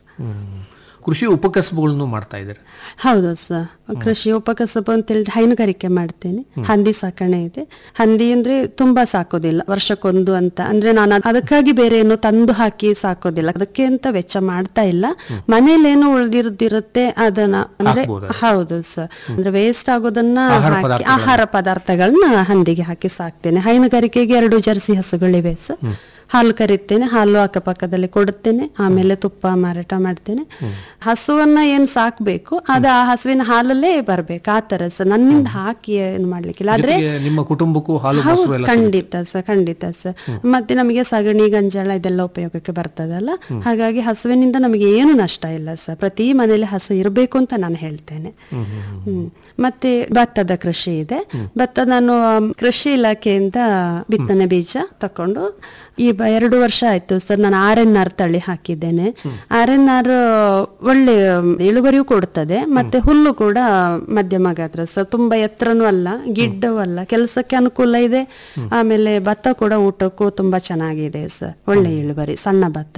ಕೃಷಿ ಉಪಕಸಬುಗಳನ್ನು ಮಾಡ್ತಾ ಇದ್ದಾರೆ ಹೌದು ಸರ್ ಕೃಷಿ ಉಪಕಸಬು ಅಂತ ಹೇಳಿದ್ರೆ ಹೈನುಗಾರಿಕೆ ಮಾಡ್ತೇನೆ ಹಂದಿ ಸಾಕಣೆ ಇದೆ ಹಂದಿ ಅಂದ್ರೆ ತುಂಬಾ ಸಾಕೋದಿಲ್ಲ ವರ್ಷಕ್ಕೊಂದು ಅಂತ ಅಂದ್ರೆ ನಾನು ಅದಕ್ಕಾಗಿ ಬೇರೆ ಏನು ತಂದು ಹಾಕಿ ಸಾಕೋದಿಲ್ಲ ಅದಕ್ಕೆ ಅಂತ ವೆಚ್ಚ ಮಾಡ್ತಾ ಇಲ್ಲ ಮನೇಲಿ ಏನು ಉಳ್ದಿರೋದಿರುತ್ತೆ ಅದನ್ನ ಅಂದ್ರೆ ಹಾಕ್ಬೋದಾ? ಹೌದು ಸರ್ ಅಂದ್ರೆ ವೇಸ್ಟ್ ಆಗೋದನ್ನ ಆಹಾರ ಹಾಕಿ ಪದಾರ್ಥಗಳನ್ನ. ಆಹಾರ ಪದಾರ್ಥಗಳನ್ನ ಹಂದಿಗೆ ಹಾಕಿ ಸಾಕ್ತೇನೆ ಹೈನುಗಾರಿಕೆಗೆ ಎರಡು ಜರ್ಸಿ ಹಸುಗಳಿವೆ ಸರ್ ಹಾಲು ಕರಿತೇನೆ ಹಾಲು ಅಕ್ಕಪಕ್ಕದಲ್ಲಿ ಕೊಡುತ್ತೇನೆ ಆಮೇಲೆ ತುಪ್ಪ ಮಾರಾಟ ಮಾಡ್ತೇನೆ ಹಸುವನ್ನ ಏನ್ ಸಾಕ್ಬೇಕು ಅದು ಆ ಹಸುವಿನ ಹಾಲಲ್ಲೇ ಬರ್ಬೇಕು ಆ ತರ ಸರ್ ನನ್ನಿಂದ ಹಾಕಿ ಏನು ಮಾಡ್ಲಿಕ್ಕಿಲ್ಲ ಆದ್ರೆ ಜೊತೆಗೆ ನಿಮ್ಮ ಕುಟುಂಬಕ್ಕೂ ಹಾಲು ಹೌದು, ಮೊಸರು ಎಲ್ಲ ಖಂಡಿತ ಸರ್ ಖಂಡಿತ ಸರ್ ಮತ್ತೆ ನಮಗೆ ಸಗಣಿ ಗಂಜಾಳ ಇದೆಲ್ಲ ಉಪಯೋಗಕ್ಕೆ ಬರ್ತದಲ್ಲ ಹಾಗಾಗಿ ಹಸುವಿನಿಂದ ನಮಗೆ ಏನು ನಷ್ಟ ಇಲ್ಲ ಸರ್ ಪ್ರತಿ ಮನೇಲಿ ಹಸು ಇರಬೇಕು ಅಂತ ನಾನು ಹೇಳ್ತೇನೆ ಹ್ಮ್. ಮತ್ತೆ ಭತ್ತದ ಕೃಷಿ ಇದೆ ಭತ್ತ ನಾನು ಆಮ್, ಕೃಷಿ ಇಲಾಖೆಯಿಂದ ಬಿತ್ತನೆ ಬೀಜ ತಕೊಂಡು ಈ ಬ- ಎರಡು ವರ್ಷ ಆಯ್ತು ಸರ್ ನಾನು ಆರ್ ಎನ್ ಆರ್ ತಳಿ ಹಾಕಿದ್ದೇನೆ ಆರ್ ಎನ್ ಆರ್ ಒಳ್ಳೆ ಆಮ್, ಇಳುವರಿಯೂ ಕೊಡ್ತದೆ ಮತ್ತೆ ಹುಲ್ಲು ಕೂಡ ಮಧ್ಯಮ ಗಾತ್ರ ಸರ್ ತುಂಬಾ ಎತ್ತರನೂ ಅಲ್ಲ ಗಿಡ್ಡವೂ ಅಲ್ಲ ಕೆಲಸಕ್ಕೆ ಅನುಕೂಲ ಇದೆ ಆಮೇಲೆ ಭತ್ತ ಕೂಡ ಊಟಕ್ಕೂ ತುಂಬಾ ಚೆನ್ನಾಗಿದೆ ಸರ್ ಒಳ್ಳೆ ಇಳುವರಿ ಸಣ್ಣ ಭತ್ತ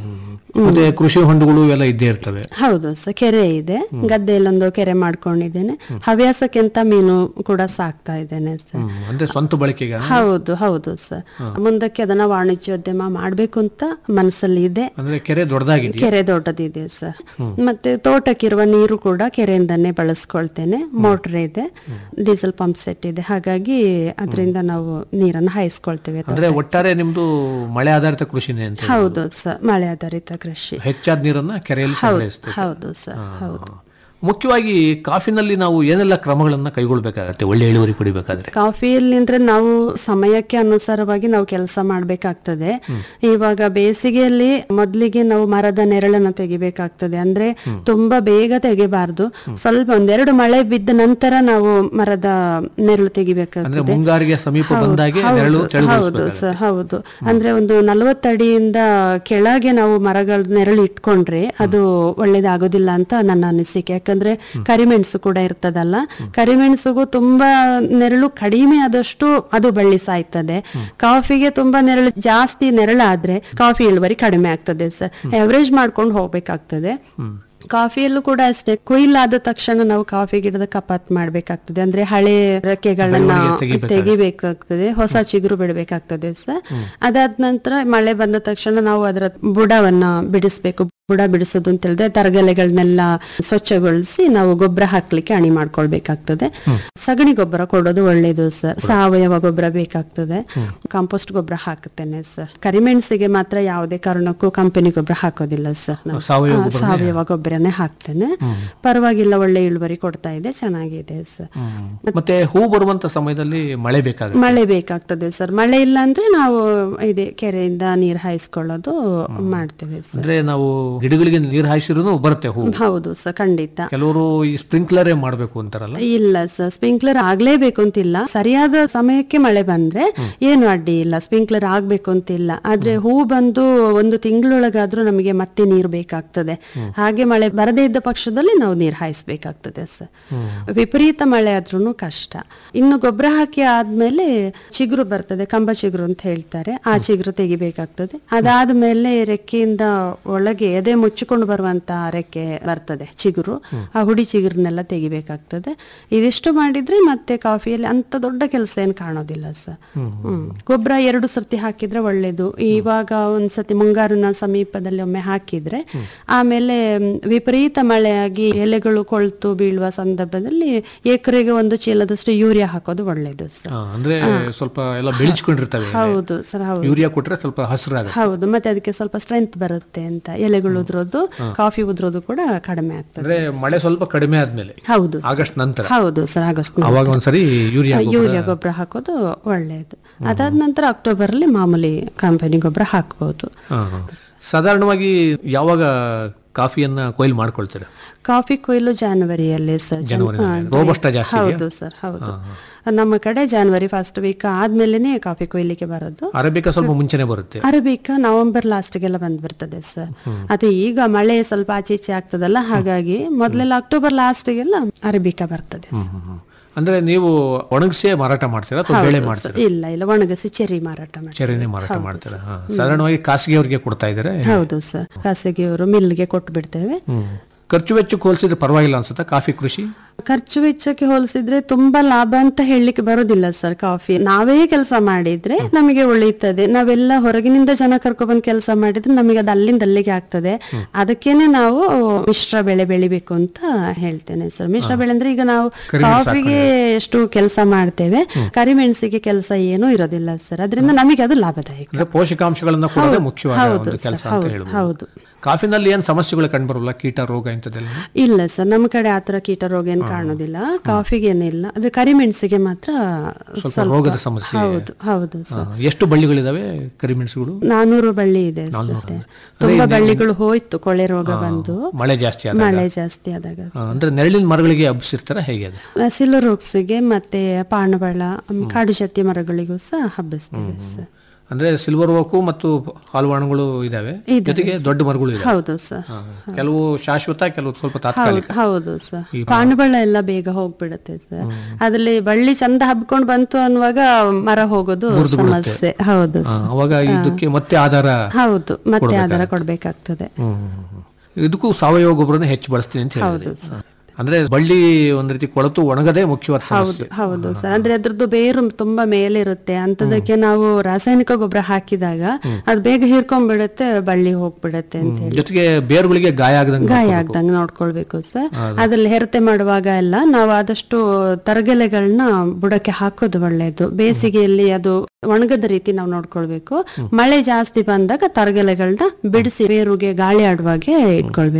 ಮತ್ತೆ ಕೃಷಿ ಹೊಂಡಗಳು ಎಲ್ಲ ಇದ್ದೇ ಇರ್ತವೆ ಹೌದು ಸರ್ ಕೆರೆ ಇದೆ ಗದ್ದೆಯಲ್ಲೊಂದು ಕೆರೆ ಮಾಡ್ಕೊಂಡಿದ್ದೇನೆ ಹವ್ಯಾಸಕ್ಕೆ ಅಂತ ಮೀನು ಕೂಡ ಸಾಕ್ತಾ ಇದ್ದೇನೆ ಸರ್ ಹ್ಮ್. ಅಂದ್ರೆ ಸ್ವಂತ ಬಳಕೆಗೆ ಹೌದು ಹೌದು ಸರ್ ಮುಂದಕ್ಕೆ ಅದನ್ನ ವಾಣಿಜ್ಯೋದ್ಯಮ ಮಾಡ್ಬೇಕು ಅಂತ ಮನಸ್ಸಲ್ಲಿ ಇದೆ ಅಂದ್ರೆ ಕೆರೆ ದೊಡ್ಡದಾಗಿದೆ ಕೆರೆ ದೊಡ್ಡದಿದೆ ಸರ್ ಮತ್ತೆ ತೋಟಕ್ಕಿರುವ ನೀರು ಕೂಡ ಕೆರೆಯಿಂದನೇ ಬಳಸ್ಕೊಳ್ತೇನೆ ಮೋಟರ್ ಇದೆ ಡೀಸೆಲ್ ಪಂಪ್ ಸೆಟ್ ಇದೆ ಹಾಗಾಗಿ ಅದರಿಂದ ನಾವು ನೀರನ್ನು ಹಾಯಿಸ್ಕೊಳ್ತೇವೆ ಅಂದ್ರೆ ಒಟ್ಟಾರೆ ನಿಮ್ದು ಮಳೆ ಆಧಾರಿತ ಕೃಷಿನೇ ಅಂತ ಹೌದು ಸರ್ ಮಳೆ ಆಧಾರಿತ ಕೃಷಿ ಹೆಚ್ಚಾದ ನೀರನ್ನ ಕೆರೆಯಲ್ಲಿ ಹೌದು ಸಂಗ್ರಹಿಸ್ತದೆ ಹೌದು ಸರ್ ಹೌದು ಮುಖ್ಯವಾಗಿ ಕಾಫಿನಲ್ಲಿ ನಾವು ಏನೆಲ್ಲ ಕ್ರಮಗಳನ್ನ ಕೈಗೊಳ್ಬೇಕಾಗತ್ತೆ ಒಳ್ಳೆ ಇಳುವರಿ ಪಡಿಬೇಕಾದ್ರೆ ಕಾಫಿಯಲ್ಲಿ ಅಂದ್ರೆ ನಾವು ಸಮಯಕ್ಕೆ ಅನುಸಾರವಾಗಿ ನಾವು ಕೆಲಸ ಮಾಡ್ಬೇಕಾಗ್ತದೆ ಇವಾಗ ಬೇಸಿಗೆಯಲ್ಲಿ ಮೊದ್ಲಿಗೆ ನಾವು ಮರದ ನೆರಳನ್ನ ತೆಗಿಬೇಕಾಗ್ತದೆ ಅಂದ್ರೆ ತುಂಬಾ ಬೇಗ ತೆಗಿಬಾರ್ದು ಸ್ವಲ್ಪ ಒಂದೆರಡು ಮಳೆ ಬಿದ್ದ ನಂತರ ನಾವು ಮರದ ನೆರಳು ಅಂದ್ರೆ ತೆಗಿಬೇಕಾಗ್ತದೆ ಮುಂಗಾರಿಗೆ ಸಮೀಪ ಹೌದು, ಬಂದಾಗೆ ಹೌದು, ನೆರಳು ಹೌದು ತೆಳುಗೊಳಿಸ್ಬೇಕಾಗತ್ತೆ. ಸರ್ ಹೌದು ಅಂದ್ರೆ ಒಂದು ನಲವತ್ತಡಿಯಿಂದ ಕೆಳಗೆ ನಾವು ಮರಗಳ ನೆರಳು ಇಟ್ಕೊಂಡ್ರೆ ಅದು ಒಳ್ಳೇದಾಗೋದಿಲ್ಲ ಅಂತ ನನ್ನ ಅನಿಸಿಕೆ ಯಾಕಂದ್ರೆ ಕರಿಮೆಣಸು ಕೂಡ ಇರ್ತದಲ್ಲ ಕರಿಮೆಣಸುಗೂ ತುಂಬಾ ನೆರಳು ಕಡಿಮೆ ಆದಷ್ಟು ಅದು ಬಳ್ಳಿ ಸಾಯ್ತದೆ ಕಾಫಿಗೆ ತುಂಬಾ ನೆರಳು ಜಾಸ್ತಿ ನೆರಳಾದ್ರೆ ಕಾಫಿ ಇಳುವರಿ ಕಡಿಮೆ ಆಗ್ತದೆ ಸರ್ ಎವರೇಜ್ ಮಾಡ್ಕೊಂಡು ಹೋಗ್ಬೇಕಾಗ್ತದೆ ಕಾಫಿಯಲ್ಲೂ ಕೂಡ ಅಷ್ಟೇ ಕೊಯ್ಲಾದ ತಕ್ಷಣ ನಾವು ಕಾಫಿ ಗಿಡದ ಕಪಾತ್ ಮಾಡ್ಬೇಕಾಗ್ತದೆ ಅಂದ್ರೆ ಹಳೆ ರೆಕ್ಕೆಗಳನ್ನ ಬೆಳವಣಿಗೆ ತೆಗಿಬೇಕಾಗುತ್ತೆ. ತೆಗಿಬೇಕಾಗ್ತದೆ ಹೊಸ ಚಿಗುರು ಬಿಡಬೇಕಾಗ್ತದೆ ಸರ್ ಅದಾದ ನಂತರ ಮಳೆ ಬಂದ ತಕ್ಷಣ ನಾವು ಅದರ ಬುಡವನ್ನ ಬಿಡಿಸ್ಬೇಕು ಬುಡ ಬಿಡಿಸೋದು ಅಂತ ಹೇಳಿದ್ರೆ ತರಗಲೆಗಳನ್ನೆಲ್ಲ ಸ್ವಚ್ಛಗೊಳಿಸಿ ನಾವು ಗೊಬ್ಬರ ಹಾಕ್ಲಿಕ್ಕೆ ಅಣಿ ಮಾಡ್ಕೊಳ್ಬೇಕಾಗ್ತದೆ ಸಗಣಿ ಗೊಬ್ಬರ ಕೊಡೋದು ಒಳ್ಳೇದು ಸರ್ ಸಾವಯವ ಗೊಬ್ಬರ ಬೇಕಾಗ್ತದೆ ಕಾಂಪೋಸ್ಟ್ ಗೊಬ್ಬರ ಹಾಕುತ್ತೇನೆ ಸರ್ ಕರಿಮೆಣಸಿಗೆ ಮಾತ್ರ ಯಾವುದೇ ಕಾರಣಕ್ಕೂ ಕಂಪನಿ ಗೊಬ್ಬರ ಹಾಕೋದಿಲ್ಲ ಸರ್ ನಾನು. ಸಾವಯವ ಹಾ, ಗೊಬ್ಬರನೇ ಸಾವಯವ ಗೊಬ್ಬರನೇ ಹಾಕ್ತೇನೆ ಪರವಾಗಿಲ್ಲ ಒಳ್ಳೆ ಇಳುವರಿ ಕೊಡ್ತಾ ಇದೆ ಚೆನ್ನಾಗಿದೆ ಸರ್ ಮತ್ತೆ ಹೂ ಬರುವಂತ ಸಮಯದಲ್ಲಿ ಮಳೆ ಬೇಕಾಗುತ್ತೆ ಮಳೆ ಬೇಕಾಗ್ತದೆ ಸರ್ ಮಳೆ ಇಲ್ಲ ಅಂದ್ರೆ ನಾವು ಇದೆ ಕೆರೆಯಿಂದ ನೀರ್ ಹಾಯಿಸ್ಕೊಳ್ಳೋದು ಮಾಡ್ತೇವೆ ಸರ್ ಅಂದ್ರೆ ನಾವು ಗಿಡಗಳಿಗೆ ನೀರು ಹಾಯಿಸಿರೂ ಬರುತ್ತೆ ಹೂ ಹೌದು ಸರ್ ಖಂಡಿತ ಕೆಲವರು ಈ ಸ್ಪ್ರಿಂಕ್ಲರೇ ಮಾಡ್ಬೇಕು ಅಂತಾರಲ್ಲ ಇಲ್ಲ ಸರ್ ಸ್ಪ್ರಿಂಕ್ಲರ್ ಆಗ್ಲೇಬೇಕು ಅಂತಿಲ್ಲ ಸರಿಯಾದ ಸಮಯಕ್ಕೆ ಮಳೆ ಬಂದ್ರೆ ಏನು ಅಡ್ಡಿ ಇಲ್ಲ ಸ್ಪ್ರಿಂಕ್ಲರ್ ಆಗ್ಬೇಕು ಅಂತಿಲ್ಲ ಆದ್ರೆ ಹೂ ಬಂದು ಒಂದು ತಿಂಗಳೊಳಗಾದ್ರೂ ನಮಗೆ ಮತ್ತೆ ನೀರು ಬೇಕಾಗ್ತದೆ ಹಾಗೆ ಮಳೆ ಬರದೇ ಇದ್ದ ಪಕ್ಷದಲ್ಲಿ ನಾವು ನೀರು ಹಾಯಿಸ್ಬೇಕಾಗ್ತದೆ ಸರ್ ವಿಪರೀತ ಮಳೆ ಆದ್ರೂ ಕಷ್ಟ ಇನ್ನು ಗೊಬ್ಬರ ಹಾಕಿ ಆದ್ಮೇಲೆ ಚಿಗುರು ಬರ್ತದೆ ಕಂಬ ಚಿಗುರು ಅಂತ ಹೇಳ್ತಾರೆ ಆ ಚಿಗುರು ತೆಗಿಬೇಕಾಗ್ತದೆ ಅದಾದ್ಮೇಲೆ ರೆಕ್ಕೆಯಿಂದ ಒಳಗೆ ಎದೆ ಮುಚ್ಚಿಕೊಂಡು ಬರುವಂತ ರೆಕ್ಕೆ ಬರ್ತದೆ ಚಿಗುರು ಆ ಹುಡಿ ಚಿಗುರನ್ನೆಲ್ಲ ತೆಗಿಬೇಕಾಗ್ತದೆ ಇದಿಷ್ಟು ಮಾಡಿದ್ರೆ ಮತ್ತೆ ಕಾಫಿಯಲ್ಲಿ ಅಂತ ದೊಡ್ಡ ಕೆಲಸ ಏನು ಕಾಣೋದಿಲ್ಲ ಸರ್ ಹ್ಮ್ ಗೊಬ್ಬರ ಎರಡು ಸರ್ತಿ ಹಾಕಿದ್ರೆ ಒಳ್ಳೇದು ಇವಾಗ ಒಂದ್ಸತಿ ಮುಂಗಾರಿನ ಸಮೀಪದಲ್ಲಿ ಒಮ್ಮೆ ಹಾಕಿದ್ರೆ ಆಮೇಲೆ ಮ್, ವಿಪರೀತ ಮಳೆಯಾಗಿ ಎಲೆಗಳು ಕೊಳ್ತು ಬೀಳುವ ಸಂದರ್ಭದಲ್ಲಿ ಎಕರೆಗೆ ಒಂದು ಚೀಲದಷ್ಟು ಯೂರಿಯಾ ಹಾಕೋದು ಒಳ್ಳೇದು ಸರ್ ಆ, ಅಂದ್ರೆ ಸ್ವಲ್ಪ ಎಲ್ಲ ಬೆಳೆಸ್ಕೊಂಡಿರ್ತವೆ ಹೌದು ಸರ್ ಹೌದು ಯೂರಿಯಾ ಕೊಟ್ರೆ ಸ್ವಲ್ಪ ಹಸಿರಾಗುತ್ತೆ ಹೌದು ಮತ್ತೆ ಅದಕ್ಕೆ ಸ್ವಲ್ಪ ಸ್ಟ್ರೆಂತ್ ಬರುತ್ತೆ ಅಂತ ಎಲೆಗಳು ಉದ್ರೋದು ಕಾಫಿ ಉದ್ರೋದು ಕೂಡ ಕಡಿಮೆ ಆಗ್ತದೆ ಅಂದ್ರೆ ಮಳೆ ಸ್ವಲ್ಪ ಕಡಿಮೆ ಆದ್ಮೇಲೆ ಹೌದು ಸರ್. ಆಗಸ್ಟ್ ನಂತರ ಹೌದು ಸರ್ ಆಗಸ್ಟ್ ಅವಾಗ ಒಂದ್ಸರಿ ಯೂರಿಯಾ ಗೊಬ್ಬರ- ಯೂರಿಯಾ ಗೊಬ್ಬರ ಹಾಕೋದು ಒಳ್ಳೆಯದು ಅದಾದ ನಂತರ ಅಕ್ಟೋಬರ್ ಅಲ್ಲಿ ಮಾಮೂಲಿ ಕಂಪನಿ ಗೊಬ್ಬರ ಹಾಕ್ಬೋದು ಹಾ, ಹಾ. ಸಾಧಾರಣವಾಗಿ ಯಾವಾಗ ಕಾಫಿಯನ್ನ ಕೊಯ್ಲು ಮಾಡ್ಕೊಳ್ತೀರ ಕಾಫಿ ಕೊಯ್ಲು ಜಾನ್ವರಿಯಲ್ಲಿ ಸರ್ ಜನ್- ಜನವರಿಯಲ್ಲಿ. ಹಾ, ರೋಬಸ್ಟ ಜಾಸ್ತಿ ಇದೆಯಾ? ಹೌದು ಸರ್ ಹೌದು ನಮ್ಮ ಕಡೆ ಜಾನ್ವರಿ ಫಸ್ಟ್ ವೀಕ್ ಆದ್ಮೇಲೆನೆ ಕಾಫಿ ಕೊಯ್ಲಿಕ್ಕೆ ಬರೋದು ಅರೇಬಿಕಾ ಸ್ವಲ್ಪ ಮುಂಚೆನೆ ಬರುತ್ತೆ ಅರಬಿಕಾ ನವೆಂಬರ್ ಲಾಸ್ಟ್ಗೆಲ್ಲ ಬಂದ್ಬಿಡ್ತದೆ ಸರ್ ಅದು ಈಗ ಮಳೆ ಸ್ವಲ್ಪ ಆಚೆ ಈಚೆ ಆಗ್ತದಲ್ಲ ಹಾಗಾಗಿ ಮೊದಲೆಲ್ಲ ಅಕ್ಟೋಬರ್ ಲಾಸ್ಟ್ಗೆಲ್ಲ ಅರಬಿಕಾ ಬರ್ತದೆ ಸರ್. ಅಂದ್ರೆ ನೀವು ಒಣಗಿಸೇ ಮಾರಾಟ ಮಾಡ್ತೀರಾ ಅಥವಾ ಬೇಳೆ ಹೌದು ಮಾಡ್ತೀರಾ ಸರ್. ಇಲ್ಲ ಇಲ್ಲ ಒಣಗಿಸಿ ಚೆರಿ ಮಾರಾಟ ಮಾಡಿ ಚೆರಿನೇ ಮಾರಾಟ ಮಾಡ್ತೀರಾ ಹಾ. ಸಾಧಾರಣವಾಗಿ ಖಾಸಗಿಯವರಿಗೆ ಕೊಡ್ತಾ ಇದ್ದಾರೆ ಹೌದು ಸರ್ ಖಾಸಗಿಯವರು ಮಿಲ್ಗೆ ಕೊಟ್ಟು ಬಿಡ್ತೇವೆ ಖರ್ಚು ವೆಚ್ಚಕ್ಕೆ ಹೋಲಿಸಿದ್ರೆ ಪರವಾಗಿಲ್ಲ ಅನ್ಸುತ್ತಾ ಕಾಫಿ ಕೃಷಿ ಖರ್ಚು ವೆಚ್ಚಕ್ಕೆ ಹೋಲಿಸಿದ್ರೆ ತುಂಬಾ ಲಾಭ ಅಂತ ಹೇಳಲಿಕ್ಕೆ ಬರೋದಿಲ್ಲ ಸರ್ ಕಾಫಿ ನಾವೇ ಕೆಲಸ ಮಾಡಿದ್ರೆ ನಮಗೆ ಉಳಿತದೆ ನಾವೆಲ್ಲ ಹೊರಗಿನಿಂದ ಜನ ಕರ್ಕೊಬಂದು ಕೆಲಸ ಮಾಡಿದ್ರೆ ನಮಗೆ ಅದು ಅಲ್ಲಿಂದ ಅಲ್ಲಿಗೆ ಆಗ್ತದೆ ಅದಕ್ಕೇನೆ ನಾವು ಮಿಶ್ರ ಬೆಳೆ ಬೆಳಿಬೇಕು ಅಂತ ಹೇಳ್ತೇನೆ ಸರ್ ಮಿಶ್ರ ಬೆಳೆ ಅಂದ್ರೆ ಈಗ ನಾವು ಕಾಫಿಗೆ ಎಷ್ಟು ಕೆಲಸ ಮಾಡ್ತೇವೆ ಕರಿಮೆಣಸಿಗೆ ಕೆಲಸ ಏನೂ ಇರೋದಿಲ್ಲ ಸರ್ ಅದರಿಂದ ನಮಗೆ ಅದು ಲಾಭದಾಯಕ ಅಂದ್ರೆ ಪೋಷಕಾಂಶಗಳನ್ನ ಕೊಡೋದೇ ಮುಖ್ಯವಾದ ಹೌದು ಒಂದು ಸರ್, ಕೆಲಸ ಅಂತ ಹೌದು, ಹೇಳ್ಬೋದು ಹೌದು ಕಾಫಿನಲ್ಲಿ ಏನ್ ಸಮಸ್ಯೆಗಳು ಕಂಡುಬರಲ್ಲ ಕೀಟ ರೋಗ ಇಂಥದ್ದೆಲ್ಲ ಇಲ್ಲ ಸರ್ ನಮ್ಮ ಕಡೆ ಆತರ ಕೀಟ ರೋಗ ಏನು ಕಾಣೋದಿಲ್ಲ ಕಾಫಿಗೆ ಏನಿಲ್ಲ ಆದ್ರೆ ಕರಿಮೆಣಸಿಗೆ ಮಾತ್ರ ಸ್ವಲ್ಪ ರೋಗದ ಸಮಸ್ಯೆ ಹೌದು ಹೌದು ಹಾ, ಸರ್ ಎಷ್ಟು ಬಳ್ಳಿಗಳಿದಾವೆ ಕರಿಮೆಣಸುಗಳು ನಾನೂರು ಬಳ್ಳಿ ಇದೆ ಸರ್ ನಾನ್ನೂರು. ತುಂಬಾ ಬಳ್ಳಿಗಳು ಹೋಯ್ತು ಕೊಳೆ ರೋಗ ಬಂದು ಮಳೆ ಜಾಸ್ತಿ ಆದಾಗ ಮಳೆ ಜಾಸ್ತಿ ಆದಾಗ ಆ, ಅಂದ್ರೆ ನೆರಳಿನ ಮರಗಳಿಗೆ ಹಬ್ಬಿಸಿರ್ತಾರ ಹೇಗೆ ಅದು ಸಿಲುರೋಕ್ಸಿಗೆ ಮತ್ತೆ ಪಾಣಬಳ ಕಾಡು ಜತ್ತಿ ಮರಗಳಿಗೂ ಸಹ ಹಬ್ಬಿಸ್ತೇವೆ ಸರ್ ಅಂದ್ರೆ ಸಿಲ್ವರ್ ಓಕು ಮತ್ತು ಹಾಲ್ವಾಣಗಳು ಇದಾವೆ ಇದಾವೆ ಜೊತೆಗೆ ದೊಡ್ಡ ಮರಗಳು ಇದಾವೆ ಹೌದು ಸರ್ ಹಾ, ಕೆಲವು ಶಾಶ್ವತ ಕೆಲವು ಸ್ವಲ್ಪ ಹೌದು ತಾತ್ಕಾಲಿಕ ಹೌದು ಸರ್ ಪಾಣಬಳ ಎಲ್ಲ ಬೇಗ ಹೋಗ್ಬಿಡುತ್ತೆ ಸರ್ ಅದ್ರಲ್ಲಿ ಬಳ್ಳಿ ಚಂದ ಹಬ್ಕೊಂಡು ಬಂತು ಅನ್ನುವಾಗ ಮರ ಹೋಗೋದು ಮುರ್ದು ಬಿಡುತ್ತೆ. ಸಮಸ್ಯೆ ಹೌದು ಆ, ಸರ್. ಅವಾಗ ಇದಕ್ಕೆ ಮತ್ತೆ ಆಧಾರ ಹೌದು ಮತ್ತೆ ಆಧಾರ ಕೊಡ್ಬೇಕಾಗ್ತದೆ ಇದಕ್ಕೂ ಸಾವಯವ ಗೊಬ್ಬರನ ಹೆಚ್ಚು ಬಳಸ್ತೀನಿ ಅಂತ ಹೌದು ಹೇಳಿದ್ರಿ ಸರ್ ಅಂದ್ರೆ ಬಳ್ಳಿ ಒಂದ್ ರೀತಿ ಕೊಳತು ಒಣಗದೆ ಮುಖ್ಯವಾದ ಹೌದು ಸಮಸ್ಯೆ ಹೌದು ಸರ್ ಅಂದ್ರೆ ಅದ್ರದ್ದು ಬೇರು ತುಂಬಾ ಮೇಲೆ ಇರುತ್ತೆ ಅಂತದಕ್ಕೆ ನಾವು ರಾಸಾಯನಿಕ ಗೊಬ್ಬರ ಹಾಕಿದಾಗ ಅದು ಬೇಗ ಹೀರ್ಕೊಂಡ್ಬಿಡುತ್ತೆ ಬಳ್ಳಿ ಹೋಗ್ಬಿಡುತ್ತೆ ಅಂತ ಹೇಳಿ ಜೊತೆಗೆ ಬೇರುಗಳಿಗೆ ಗಾಯ ಆಗದಂಗೆ ಗಾಯ ಆಗ್ದಂಗೆ ನೋಡ್ಕೊಳ್ಬೇಕು ಸರ್ ಅದ್ರಲ್ಲಿ ಹೆರತೆ ಮಾಡುವಾಗ ಎಲ್ಲ ನಾವು ಆದಷ್ಟು ತರಗೆಲೆಗಳನ್ನ ಬುಡಕ್ಕೆ ಹಾಕೋದು ಒಳ್ಳೇದು ಬೇಸಿಗೆಯಲ್ಲಿ ಅದು ಒಣಗದ ರೀತಿ ನಾವು ನೋಡ್ಕೊಳ್ಬೇಕು ಮಳೆ ಜಾಸ್ತಿ ಬಂದಾಗ ತರಗೆಲೆಗಳನ್ನ ಬಿಡಿಸಿ ಬೇರುಗೆ ಗಾಳಿ ಆಡುವಾಗೆ ಇಟ್ಕೊಳ್ಬೇಕು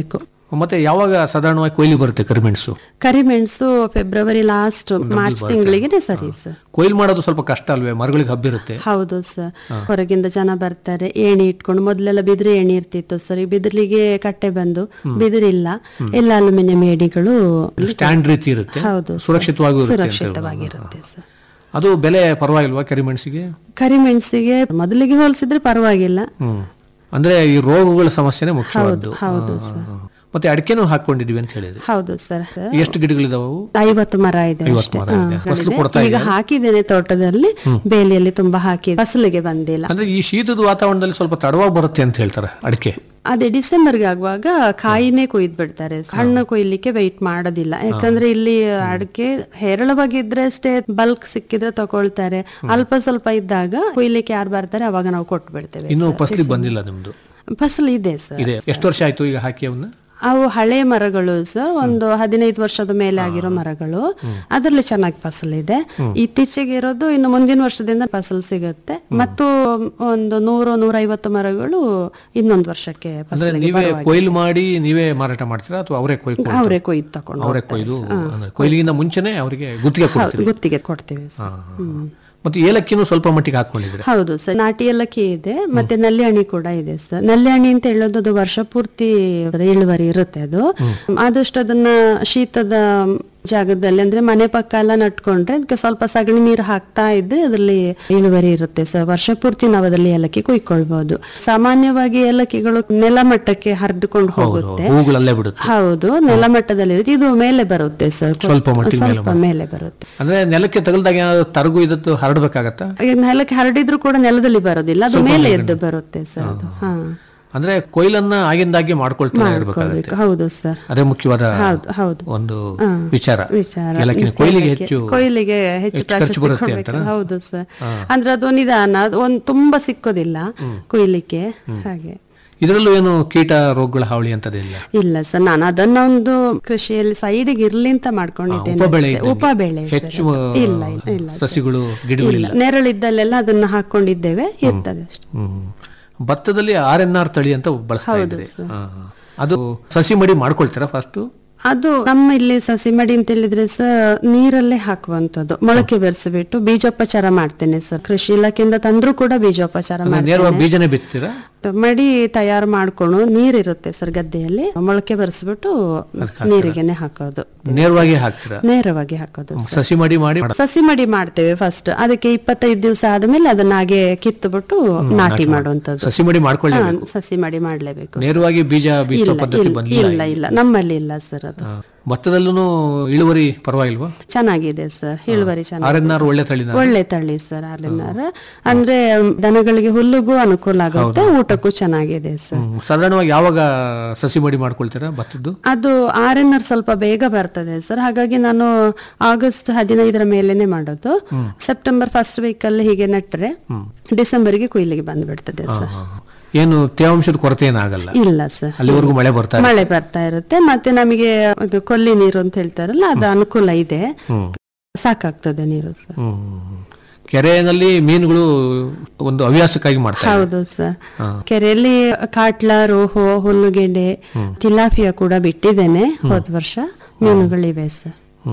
ಮತ್ತೆ ಯಾವಾಗ ಸಾಧಾರಣವಾಗಿ ಕೊಯ್ಲಿ ಬರುತ್ತೆ ಕರಿಮೆಣಸು ಕರಿಮೆಣಸು ಫೆಬ್ರವರಿ ಲಾಸ್ಟ್ ಮಾರ್ಚ್ ತಿಂಗಳಿಗೆ ಸರಿ ಸರ್ ಕೊಯ್ಲು ಮಾಡೋದು ಸ್ವಲ್ಪ ಕಷ್ಟ ಅಲ್ವೇ ಮರಗಳಿಗೆ ಹಬ್ಬಿರುತ್ತೆ ಹೌದು ಸರ್ ಹೊರಗಿಂದ ಜನ ಬರ್ತಾರೆ ಏಣಿ ಇಟ್ಕೊಂಡು ಮೊದ್ಲೆಲ್ಲ ಬಿದಿರು ಏಣಿ ಇರ್ತಿತ್ತು ಸರ್ ಈ ಬಿದಿರ್ಲಿಗೆ ಕಟ್ಟೆ ಬಂದು ಬಿದಿರಿಲ್ಲ ಎಲ್ಲ ಅಲ್ಯೂಮಿನಿಯಂ ಏಣಿಗಳು ಸ್ಟ್ಯಾಂಡ್ ರೀತಿ ಇರುತ್ತೆ ಹೌದು ಸರ್. ಸುರಕ್ಷಿತವಾಗೂ ಇರುತ್ತೆ ಅಂತ ಸುರಕ್ಷಿತವಾಗಿರುತ್ತೆ ಸರ್ ಅದು ಬೆಲೆ ಪರವಾಗಿಲ್ವಾ ಕರಿಮೆಣಸಿಗೆ ಕರಿಮೆಣಸಿಗೆ ಮೊದಲಿಗೆ ಹೋಲಿಸಿದ್ರೆ ಪರವಾಗಿಲ್ಲ ಹ್ಮ್ ಅಂದ್ರೆ ಈ ರೋಗಗಳ ಸಮಸ್ಯೆನೇ ಮುಖ್ಯವಾದ್ದು ಹೌದು ಆ, ಸರ್. ಆ, ಆ. ಮತ್ತೆ ಅಡಿಕೆನೂ ಹಾಕೊಂಡಿದೀವಿ ಅಂತ ಹೇಳಿದ್ರಿ ಹೌದು ಸರ್ ಎಷ್ಟು ಗಿಡಗಳಿದಾವೆ ಅವು ಐವತ್ತು ಮರ ಇದೆ ಐವತ್ತು ಅಷ್ಟೇ ಮರ ಹಾ, ಇದೆ. ಫಸಲು ಇದೆ. ಕೊಡ್ತಾ ಈಗ ಇದೆಯಾ? ಹಾಕಿದ್ದೇನೆ ತೋಟದಲ್ಲಿ ಬೇಲಿಯಲ್ಲಿ ತುಂಬಾ ಹಾಕಿ ಫಸಲಿಗೆ ಬಂದಿಲ್ಲ ಅಂದ್ರೆ ಈ ಶೀತದ ವಾತಾವರಣದಲ್ಲಿ ಸ್ವಲ್ಪ ತಡವಾಗಿ ಬರುತ್ತೆ ಅಂತ ಹೇಳ್ತಾರೆ ಅಡಿಕೆ ಅದೇ ಡಿಸೆಂಬರ್ಗೆ ಆಗುವಾಗ ಕಾಯಿನೇ ಕೊಯ್ದು ಬಿಡ್ತಾರೆ ಹಣ್ಣು ಕೊಯ್ಲಿಕ್ಕೆ ವೆಯ್ಟ್ ಮಾಡೋದಿಲ್ಲ ಯಾಕಂದ್ರೆ ಇಲ್ಲಿ ಅಡಿಕೆ ಹೇರಳವಾಗಿದ್ರೆ ಅಷ್ಟೇ ಬಲ್ಕ್ ಸಿಕ್ಕಿದ್ರೆ ತಗೊಳ್ತಾರೆ ಅಲ್ಪ ಸ್ವಲ್ಪ ಇದ್ದಾಗ ಕೊಯ್ಲಿಕ್ಕೆ ಯಾರು ಬರ್ತಾರೆ ಅವಾಗ ನಾವು ಕೊಟ್ಟು ಬಿಡ್ತೇವೆ ಇನ್ನು ಸರ್. ಫಸಲಿಗೆ ಬಂದಿಲ್ಲ ನಿಮ್ದು ಫಸಲು ಇದೆ ಸರ್ ಇದೆ ಎಷ್ಟು ವರ್ಷ ಆಯ್ತು ಈಗ ಹಾಕಿ ಅವನ್ನ ಅವು ಹಳೆ ಮರಗಳು ಸರ್ ಒಂದು ಹದಿನೈದು ವರ್ಷದ ಮೇಲೆ ಆಗಿರೋ ಮರಗಳು ಅದರಲ್ಲಿ ಚೆನ್ನಾಗಿ ಫಸಲಿದೆ ಇತ್ತೀಚೆಗೆ ಇರೋದು ಇನ್ನು ಮುಂದಿನ ವರ್ಷದಿಂದ ಫಸಲು ಸಿಗುತ್ತೆ ಮತ್ತು ಒಂದು ನೂರು ನೂರೈವತ್ತು ಮರಗಳು ಇನ್ನೊಂದು ವರ್ಷಕ್ಕೆ ಅಂದ್ರೆ ಫಸಲಿಗೆ ನೀವೇ ಬರುವಾಗೆ. ಕೊಯ್ಲು ಮಾಡಿ ನೀವೇ ಮಾರಾಟ ಮಾಡ್ತೀರಾ ಅಥವಾ ಅವರೇ ಕೊಯ್ದು ಅವರೇ ಕೊಯ್ದು ತಕೊಂಡು ಅವರೇ ಕೊಯ್ದು ಅಂದ್ರೆ ಕೊಯ್ಲಿಗಿಂತ ಮುಂಚೆನೆ ಅವರಿಗೆ ಗುತ್ತಿಗೆ ಕೊಡ್ತೀರಿ ಗುತ್ತಿಗೆ ಕೊಡ್ತೀವಿ ಸರ್. ಹಾ, ಹಾ, ಹಾ. ಮತ್ತೆ ಏಲಕ್ಕಿನೂ ಸ್ವಲ್ಪ ಮಟ್ಟಿಗೆ ಹಾಕೊಂಡಿದ್ರೆ ಹೌದು ಸರ್ ನಾಟಿ ಏಲಕ್ಕಿ ಇದೆ ಮತ್ತೆ ನಲ್ಲಿಹಣ್ಣಿ ಕೂಡ ಇದೆ ಸರ್ ನಲ್ಲಿಹಣ್ಣಿ ಅಂತ ಹೇಳೋದು ಅದು ವರ್ಷ ಪೂರ್ತಿ ಇಳುವರಿ ಇರುತ್ತೆ ಅದು ಆದಷ್ಟು ಅದನ್ನ ಶೀತದ ಜಾಗದಲ್ಲಿ ಅಂದ್ರೆ ಮನೆ ಪಕ್ಕ ಎಲ್ಲ ನಟ್ಕೊಂಡ್ರೆ ಅದಕ್ಕೆ ಸ್ವಲ್ಪ ಸಗಣಿ ನೀರು ಹಾಕ್ತಾ ಇದ್ರೆ ಅದರಲ್ಲಿ ಇಳುವರಿ ಇರುತ್ತೆ ಸರ್ ವರ್ಷ ಪೂರ್ತಿ ನಾವು ಅದರಲ್ಲಿ ಏಲಕ್ಕಿ ಕುಯ್ಕೊಳ್ಬಹುದು ಸಾಮಾನ್ಯವಾಗಿ ಏಲಕ್ಕಿಗಳು ನೆಲಮಟ್ಟಕ್ಕೆ ಹರಿದುಕೊಂಡು ಹೋಗುತ್ತೆ ಹೂಗಳಲ್ಲೇ ಬಿಡುತ್ತೆ ಹೌದು ನೆಲಮಟ್ಟದಲ್ಲಿ ಇರುತ್ತೆ ಇದು ಮೇಲೆ ಬರುತ್ತೆ ಸರ್ ಸ್ವಲ್ಪ ಮಟ್ಟಿಗೆ ಮೇಲೆ ಸ್ವಲ್ಪ ಮೇಲೆ ಬರುತ್ತೆ ಅಂದ್ರೆ ನೆಲಕ್ಕೆ ತಗಲ್ದಾಗ ಏನಾದ್ರು ತರಗು ಇದತ್ತು ಹರಡ್ಬೇಕಾಗತ್ತಾ ಈಗ ನೆಲಕ್ಕೆ ಹರಡಿದ್ರು ಕೂಡ ನೆಲದಲ್ಲಿ ಬರೋದಿಲ್ಲ ಅದು ಸ್ವಲ್ಪ ಮೇಲೆ ಮೇಲೆ ಎದ್ದು ಬರುತ್ತೆ ಸರ್ ಅದು ಹಾ ಅಂದ್ರೆ ಕೊಯ್ಲನ್ನ ಆಗಿಂದಾಗೆ ಮಾಡ್ಕೊಳ್ತಾ ಮಾಡ್ಕೊಳ್ಬೇಕು ಇರ್ಬೇಕಾಗತ್ತೆ ಹೌದು ಸರ್ ಅದೇ ಮುಖ್ಯವಾದ ಹೌದು ಹೌದು ಒಂದು ಹಾ. ವಿಚಾರ ವಿಚಾರ ಏಲಕ್ಕಿನ ಕೊಯ್ಲಿಗೆ ಏಲಕ್ಕಿ- ಹೆಚ್ಚು ಕೊಯ್ಲಿಗೆ ಹೆಚ್ಚು ಹೆಚ್ಚು ಖರ್ಚು ಪ್ರಾಶಸ್ತ್ಯ ಬರುತ್ತೆ ಕೊಡ್ಬೇಕು. ಅಂತಾರ ಹೌದು ಸರ್ ಅಂದ್ರೆ ಅದು ನಿಧಾನ ಅದು ಒಂದ್ ತುಂಬಾ ಸಿಕ್ಕೋದಿಲ್ಲ ಕೊಯ್ಲಿಕ್ಕೆ ಹಾಗೆ ಇದರಲ್ಲೂ ಏನು ಕೀಟ ರೋಗಗಳ ಹಾವಳಿ ಅಂತದಿಲ್ಲ ಇಲ್ಲ ಸರ್ ನಾನು ಅದನ್ನ ಒಂದು ಕೃಷಿಯಲ್ಲಿ ಸೈಡಿಗೆ ಇರ್ಲಿ ಅಂತ ಮಾಡ್ಕೊಂಡಿದ್ದೇನೆ ಉಪಬೆಳೆ ಅಷ್ಟೇ. ಇದ್ದಂಗೆ. ಉಪಬೆಳೆ ಸರ್ ಹೆಚ್ಚು ಅದು. ಇಲ್ಲ ಇಲ್ಲ ಇಲ್ಲ ಸರ್. ಸಸಿಗಳು ಗಿಡಗಳಿಲ್ಲ ಇಲ್ಲ ನೆರಳಿದ್ದಲ್ಲೆಲ್ಲ ಅದನ್ನ ಹಾಕೊಂಡಿದ್ದೇವೆ ಇರ್ತದೆ ಅಷ್ಟೇ ಹ್ಮ್. ಭತ್ತದಲ್ಲಿ ಆರ್ ಎನ್ ಆರ್ ತಳಿ ಅಂತ ಬಳಸ್ತಾ ಹೌದು ಇದ್ರಿ ಸರ್. ಹಾ, ಹಾ. ಅದು ಸಸಿ ಮಡಿ ಮಾಡ್ಕೊಳ್ತೀರಾ ಫಸ್ಟ್ ಅದು ನಮ್ಮ ಇಲ್ಲಿ ಸಸಿ ಮಡಿ ಅಂತ ಹೇಳಿದ್ರೆ ಸರ್ ನೀರಲ್ಲೇ ಹಾಕುವಂತದ್ದು ಮೊಳಕೆ ಬೆರೆಸಿಬಿಟ್ಟು ಬೀಜೋಪಚಾರ ಮಾಡ್ತೇನೆ ಸರ್ ಕೃಷಿ ಇಲಾಖೆಯಿಂದ ತಂದ್ರೂ ಕೂಡ ಬೀಜೋಪಚಾರ ನೇರವಾಗಿ ಮಾಡ್ತೇನೆ ಬೀಜನೇ ಬಿತ್ತೀರಾ ಮಡಿ ತಯಾರು ಮಾಡ್ಕೊಂಡು ನೀರಿರುತ್ತೆ ಸರ್ ಗದ್ದೆಯಲ್ಲಿ ಮೊಳಕೆ ಬೆರೆಸ್ಬಿಟ್ಟು ನೀರಿಗೆನೆ ಹಾಕೋದು ನೇರವಾಗಿ ಹಾಕ್ತೀರಾ ನೇರವಾಗಿ ಹಾಕೋದು ಸರ್. ಸಸಿ ಮಡಿ ಮಾಡಿ ಸಸಿ ಮಡಿ ಮಾಡ್ತೇವೆ ಫಸ್ಟ್ ಅದಕ್ಕೆ ಇಪ್ಪತ್ತೈದು ದಿವಸ ಆದ್ಮೇಲೆ ಅದನ್ನ ಹಾಗೆ ಕಿತ್ತುಬಿಟ್ಟು ನಾಟಿ ಮಾಡುವಂತದ್ದು ಸಸಿ ಮಡಿ ಮಾಡ್ಕೊಳ್ಳಿ ಹಾ, ಸಸಿ ಮಡಿ ಮಾಡ್ಲೇಬೇಕು ನೇರವಾಗಿ ಬೀಜ ಬಿತ್ತೋ ಇಲ್ಲ ಪದ್ಧತಿ ಇಲ್ಲ, ಬಂದಿಲ್ಲ ಇಲ್ಲ ಇಲ್ಲ ನಮ್ಮಲ್ಲಿ ಇಲ್ಲ ಸರ್ ಅದು ಹಾ. ಭತ್ತದಲ್ಲೂ ಇಳುವರಿ ಪರವಾಗಿಲ್ವಾ ಚೆನ್ನಾಗಿದೆ ಸರ್ ಇಳುವರಿ ಆರ್ ಎನ್ ಚೆನ್ನಾಗಿದೆ ಆರ್ ಒಳ್ಳೆ ತಳಿನ ಒಳ್ಳೆ ತಳಿ ಸರ್ ಆರ್ ಅಂದ್ರೆ ದನಗಳಿಗೆ ಹುಲ್ಲುಗೂ ಅನುಕೂಲ ಆಗುತ್ತೆ ಊಟಕ್ಕೂ ಚೆನ್ನಾಗಿದೆ ಸರ್ ಹ್ಮ್. ಸಾಧಾರಣವಾಗಿ ಯಾವಾಗ ಸಸಿ ಮಡಿ ಮಾಡ್ಕೊಳ್ತೀರಾ ಭತ್ತದ್ದು ಅದು ಆರ್ ಎನ್ ಆರ್ ಸ್ವಲ್ಪ ಬೇಗ ಬರ್ತದೆ ಸರ್ ಹಾಗಾಗಿ ನಾನು ಆಗಸ್ಟ್ ಹದಿನೈದರ ಮೇಲೆನೆ ಮಾಡೋದು ಸೆಪ್ಟೆಂಬರ್ ಫಸ್ಟ್ ವೀಕ್ ಅಲ್ಲಿ ಹೀಗೆ ನೆಟ್ರೆ ಡಿಸೆಂಬರ್ಗೆ ಕೊಯ್ಲಿಗೆ ಬಂದ್ಬಿಡ್ತದೆ ಸರ್ ಏನು ತೇವಾಂಶದ ಕೊರತೆ ಏನಾಗಲ್ಲ ಇಲ್ಲ ಸರ್ ಅಲ್ಲಿವರೆಗೂ ಮಳೆ ಬರ್ತಾ ಇದೆ. ಮಳೆ ಬರ್ತಾ ಇರುತ್ತೆ ಮತ್ತೆ ನಮಗೆ ಅದು ಕೊಲ್ಲಿ ನೀರು ಅಂತ ಹೇಳ್ತಾರಲ್ಲ ಅದು ಅನುಕೂಲ ಇದೆ ಹ್ಮ್. ಸಾಕಾಗ್ತದೆ ನೀರು ಸರ್ ಹ್ಮ್. ಕೆರೆಯಲ್ಲಿ ಮೀನುಗಳು ಒಂದು ಹವ್ಯಾಸಕ್ಕಾಗಿ ಮಾಡ್ತಾರೆ ಹೌದು ಸರ್ ಕೆರೆಯಲ್ಲಿ ಕಾಟ್ಲ ರೋಹು ಹುಲ್ಲುಗೆಡ್ಡೆ ತಿಲಾಫಿಯಾ ಕೂಡ ಬಿಟ್ಟಿದ್ದೇನೆ ಹೋದ ವರ್ಷ ಮೀನುಗಳಿವೆ ಸರ್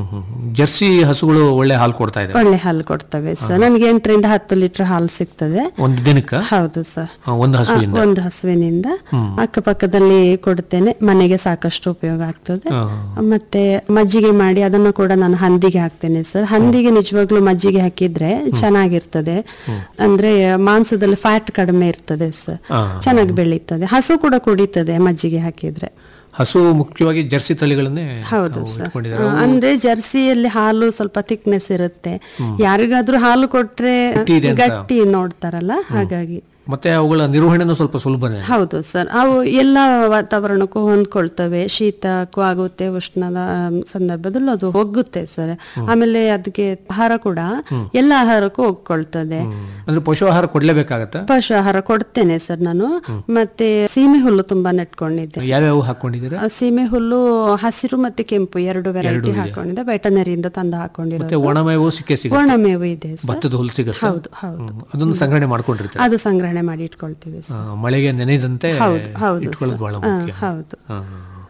ಜರ್ಸಿ ಹಸುಗಳು ಒಳ್ಳೆ ಹಾಲು ಕೊಡ್ತಾ ಇದೆ ಒಳ್ಳೆ ಹಾಲು ಕೊಡ್ತವೆ ಸರ್ ನನಗೆ ಎಂಟರಿಂದ ಹತ್ತು ಲೀಟರ್ ಹಾಲು ಸಿಗ್ತದೆ ಒಂದು ದಿನಕ್ಕ ಹೌದು ಸರ್ ಆ, ಒಂದು ಹಸುವಿಂದ ಒಂದು ಹಸುವಿನಿಂದ ಅಕ್ಕಪಕ್ಕದಲ್ಲಿ ಕೊಡ್ತೇನೆ ಮನೆಗೆ ಸಾಕಷ್ಟು ಉಪಯೋಗ ಆಗ್ತದೆ ಹಾ. ಮತ್ತೆ ಮಜ್ಜಿಗೆ ಮಾಡಿ ಅದನ್ನು ಕೂಡ ನಾನು ಹಂದಿಗೆ ಹಾಕ್ತೇನೆ ಸರ್ ಹಂದಿಗೆ ನಿಜವಾಗ್ಲೂ ಮಜ್ಜಿಗೆ ಹಾಕಿದ್ರೆ ಚೆನ್ನಾಗಿರ್ತದೆ ಅಂದ್ರೆ ಮಾಂಸದಲ್ಲಿ ಫ್ಯಾಟ್ ಕಡಿಮೆ ಇರ್ತದೆ ಸರ್ ಹಾ. ಚೆನ್ನಾಗಿ ಬೆಳೀತದೆ ಹಸು ಕೂಡ ಕುಡಿತದೆ ಮಜ್ಜಿಗೆ ಹಾಕಿದ್ರೆ ಹಸು ಮುಖ್ಯವಾಗಿ ಜರ್ಸಿ ತಳಿಗಳನ್ನೇ ಹೌದು ನಾವು ಸರ್ ಇಟ್ಕೊಂಡಿದ್ದಾರೆ. ಆ, ಅಂದ್ರೆ ಜರ್ಸಿಯಲ್ಲಿ ಹಾಲು ಸ್ವಲ್ಪ ಥಿಕ್ನೆಸ್ ಇರುತ್ತೆ ಯಾರಿಗಾದ್ರೂ ಹಾಲು ಕೊಟ್ರೆ ಗಟ್ಟಿ ಇದೆ ಅಂತ. ಗಟ್ಟಿ ನೋಡ್ತಾರಲ್ಲ ಹಾಗಾಗಿ ಮತ್ತೆ ಅವುಗಳ ನಿರ್ವಹಣೆನೂ ಸ್ವಲ್ಪ ಸುಲಭನೇ ಹೌದು ಸರ್ ಅವು ಎಲ್ಲ ವಾತಾವರಣಕ್ಕೂ ಹೊಂದ್ಕೊಳ್ತವೆ ಶೀತಕ್ಕೂ ಆಗುತ್ತೆ ಉಷ್ಣದ ಆಮ್, ಸಂದರ್ಭದಲ್ಲೂ ಅದು ಹೋಗುತ್ತೆ ಸರ್ ಆಮೇಲೆ ಅದಕ್ಕೆ ಆಹಾರ ಕೂಡ ಎಲ್ಲ ಆಹಾರಕ್ಕೂ ಹೋಗ್ಕೊಳ್ತದೆ ಅಂದ್ರೆ ಪಶು ಆಹಾರ ಕೊಡ್ಲೇಬೇಕಾಗತ್ತ ಪಶು ಆಹಾರ ಕೊಡ್ತೇನೆ ಸರ್ ನಾನು ಮತ್ತೆ ಸೀಮೆ ಹುಲ್ಲು ತುಂಬಾ ನೆಟ್ಕೊಂಡಿದ್ದೆ ಯಾವ್ಯಾವ ಹಾಕೊಂಡಿದ್ದೀರಾ ಆ ಸೀಮೆ ಹುಲ್ಲು ಹಸಿರು ಮತ್ತೆ ಕೆಂಪು ಎರಡು ವೆರೈಟಿ ಇದೆ. ಹಾಕೊಂಡಿದ್ದೆ ವೆಟನರಿಯಿಂದ ತಂದು ಮತ್ತೆ ಹಾಕೊಂಡಿರೋದು ಒಣಮೇವು ಸಿಕ್ಕೇ ಸಿಗುತ್ತೆ ಒಣಮೇವು ಇದೆ ಸರ್ ಭತ್ತದ ಹುಲ್ಲು ಸಿಗುತ್ತೆ ಹೌದು ಹೌದು ಅದನ್ನು ಸಂಗ್ರಹಣೆ ಮಾಡ್ಕೊಂಡಿರ್ತಾರೆ ಅದು ಸಂಗ್ರಹಣೆ ಮಾಡಿ ಇಟ್ಕೊಳ್ತೀವಿ ಆ, ಸರ್ ಮಳೆಗೆ ನೆನೆದಂತೆ ಹೌದು ಹೌದು ಇಟ್ಕೊಳ್ಳೋದು ಸರ್. ಬಹಳ ಆ, ಮುಖ್ಯ ಹೌದು ಆ,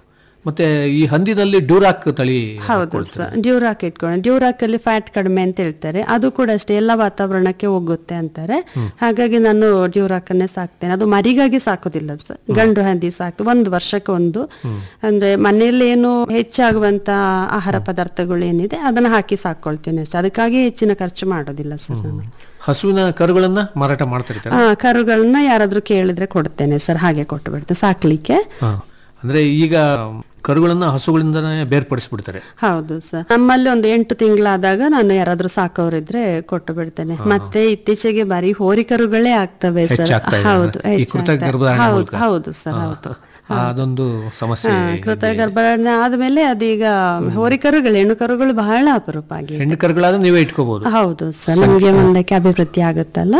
ಮತ್ತೆ ಈ ಹಂದಿನಲ್ಲಿ ಡ್ಯೂರಾಕ್ ತಳಿ ಹೌದು ಸರ್ ಡ್ಯೂರಾಕ್ ಇಟ್ಕೊಂಡು ಡ್ಯೂರಾಕ್ ಅಲ್ಲಿ ಫ್ಯಾಟ್ ಕಡಿಮೆ ಅಂತ ಹೇಳ್ತಾರೆ ಅದು ಕೂಡ ಅಷ್ಟೇ ಎಲ್ಲ ವಾತಾವರಣಕ್ಕೆ ಹೋಗುತ್ತೆ ಅಂತಾರೆ ಹಾಗಾಗಿ ನಾನು ಡ್ಯೂರಾಕ್ ಅನ್ನೇ ಸಾಕ್ತೇನೆ ಅದು ಮರಿಗಾಗಿ ಸಾಕೋದಿಲ್ಲ ಸರ್ ಗಂಡು ಹಂದಿ ಸಾಕು ಒಂದು ವರ್ಷಕ್ಕೆ ಒಂದು ಅಂದ್ರೆ ಮನೆಯಲ್ಲಿ ಏನು ಹೆಚ್ಚಾಗುವಂತ ಆಹಾರ ಪದಾರ್ಥಗಳು ಏನಿದೆ ಅದನ್ನ ಹಾಕಿ ಸಾಕೊಳ್ತೇನೆ ಅಷ್ಟೇ ಅದಕ್ಕಾಗಿ ಹೆಚ್ಚಿನ ಖರ್ಚು ಮಾಡೋದಿಲ್ಲ ಸರ್ ನಾನು ಹಸುವಿನ ಕರುಗಳನ್ನ ಮಾರಾಟ ಮಾಡ್ತಿರ್ತಾರೆ ಆ, ಕರುಗಳನ್ನ ಯಾರಾದ್ರೂ ಕೇಳಿದ್ರೆ ಕೊಡ್ತೇನೆ ಸರ್ ಹಾಗೆ ಕೊಟ್ಟು ಬಿಡ್ತೇನೆ ಸಾಕ್ಲಿಕ್ಕೆ ಹಾ. ಅಂದ್ರೆ ಈಗ ಕರುಗಳನ್ನ ಹಸುಗಳಿಂದನೇ ಬೇರ್ಪಡಿಸ್ಬಿಡ್ತಾರೆ ಹೌದು ಸರ್ ನಮ್ಮಲ್ಲಿ ಒಂದು ಎಂಟು ತಿಂಗಳಾದಾಗ ನಾನು ಯಾರಾದ್ರೂ ಸಾಕೋರಿದ್ರೆ ಕೊಟ್ಟು ಬಿಡ್ತೇನೆ ಮತ್ತೆ ಇತ್ತೀಚೆಗೆ ಬರೀ ಹೋರಿಕರುಗಳೇ ಆಗ್ತವೆ ಸರ್ ಹೆಚ್ಚಾಗ್ತಾ ಇದೆ ಹೌದು ಅಂದ್ರೆ ಈ ಕೃತಕ ಹೆಚ್ಚಾಗ್ತಾ- ಗರ್ಭಧಾರಣೆ ಹೌದು ಮೂಲಕ. ಹೌದು ಸರ್ ಹಾ. ಹೌದು ಆ, ಅದೊಂದು ಸಮಸ್ಯೆ ಹಾ, ಕೃತಕ ಗರ್ಭಧಾರಣೆ ಆದ್ಮೇಲೆ ಅದೀಗ ಹೋರಿಕರುಗಳು ಹೆಣ್ಣು ಕರುಗಳು ಬಹಳ ಅಪರೂಪ ಆಗಿದೆ ಹೆಣ್ಣು ಕರುಗಳಾದ್ರೆ ನೀವೇ ಇಟ್ಕೋಬಹುದು ಹೌದು ಸರ್ ನಮ್ಗೆ ಮುಂದಕ್ಕೆ ಅಭಿವೃದ್ಧಿ ಆಗುತ್ತಲ್ಲ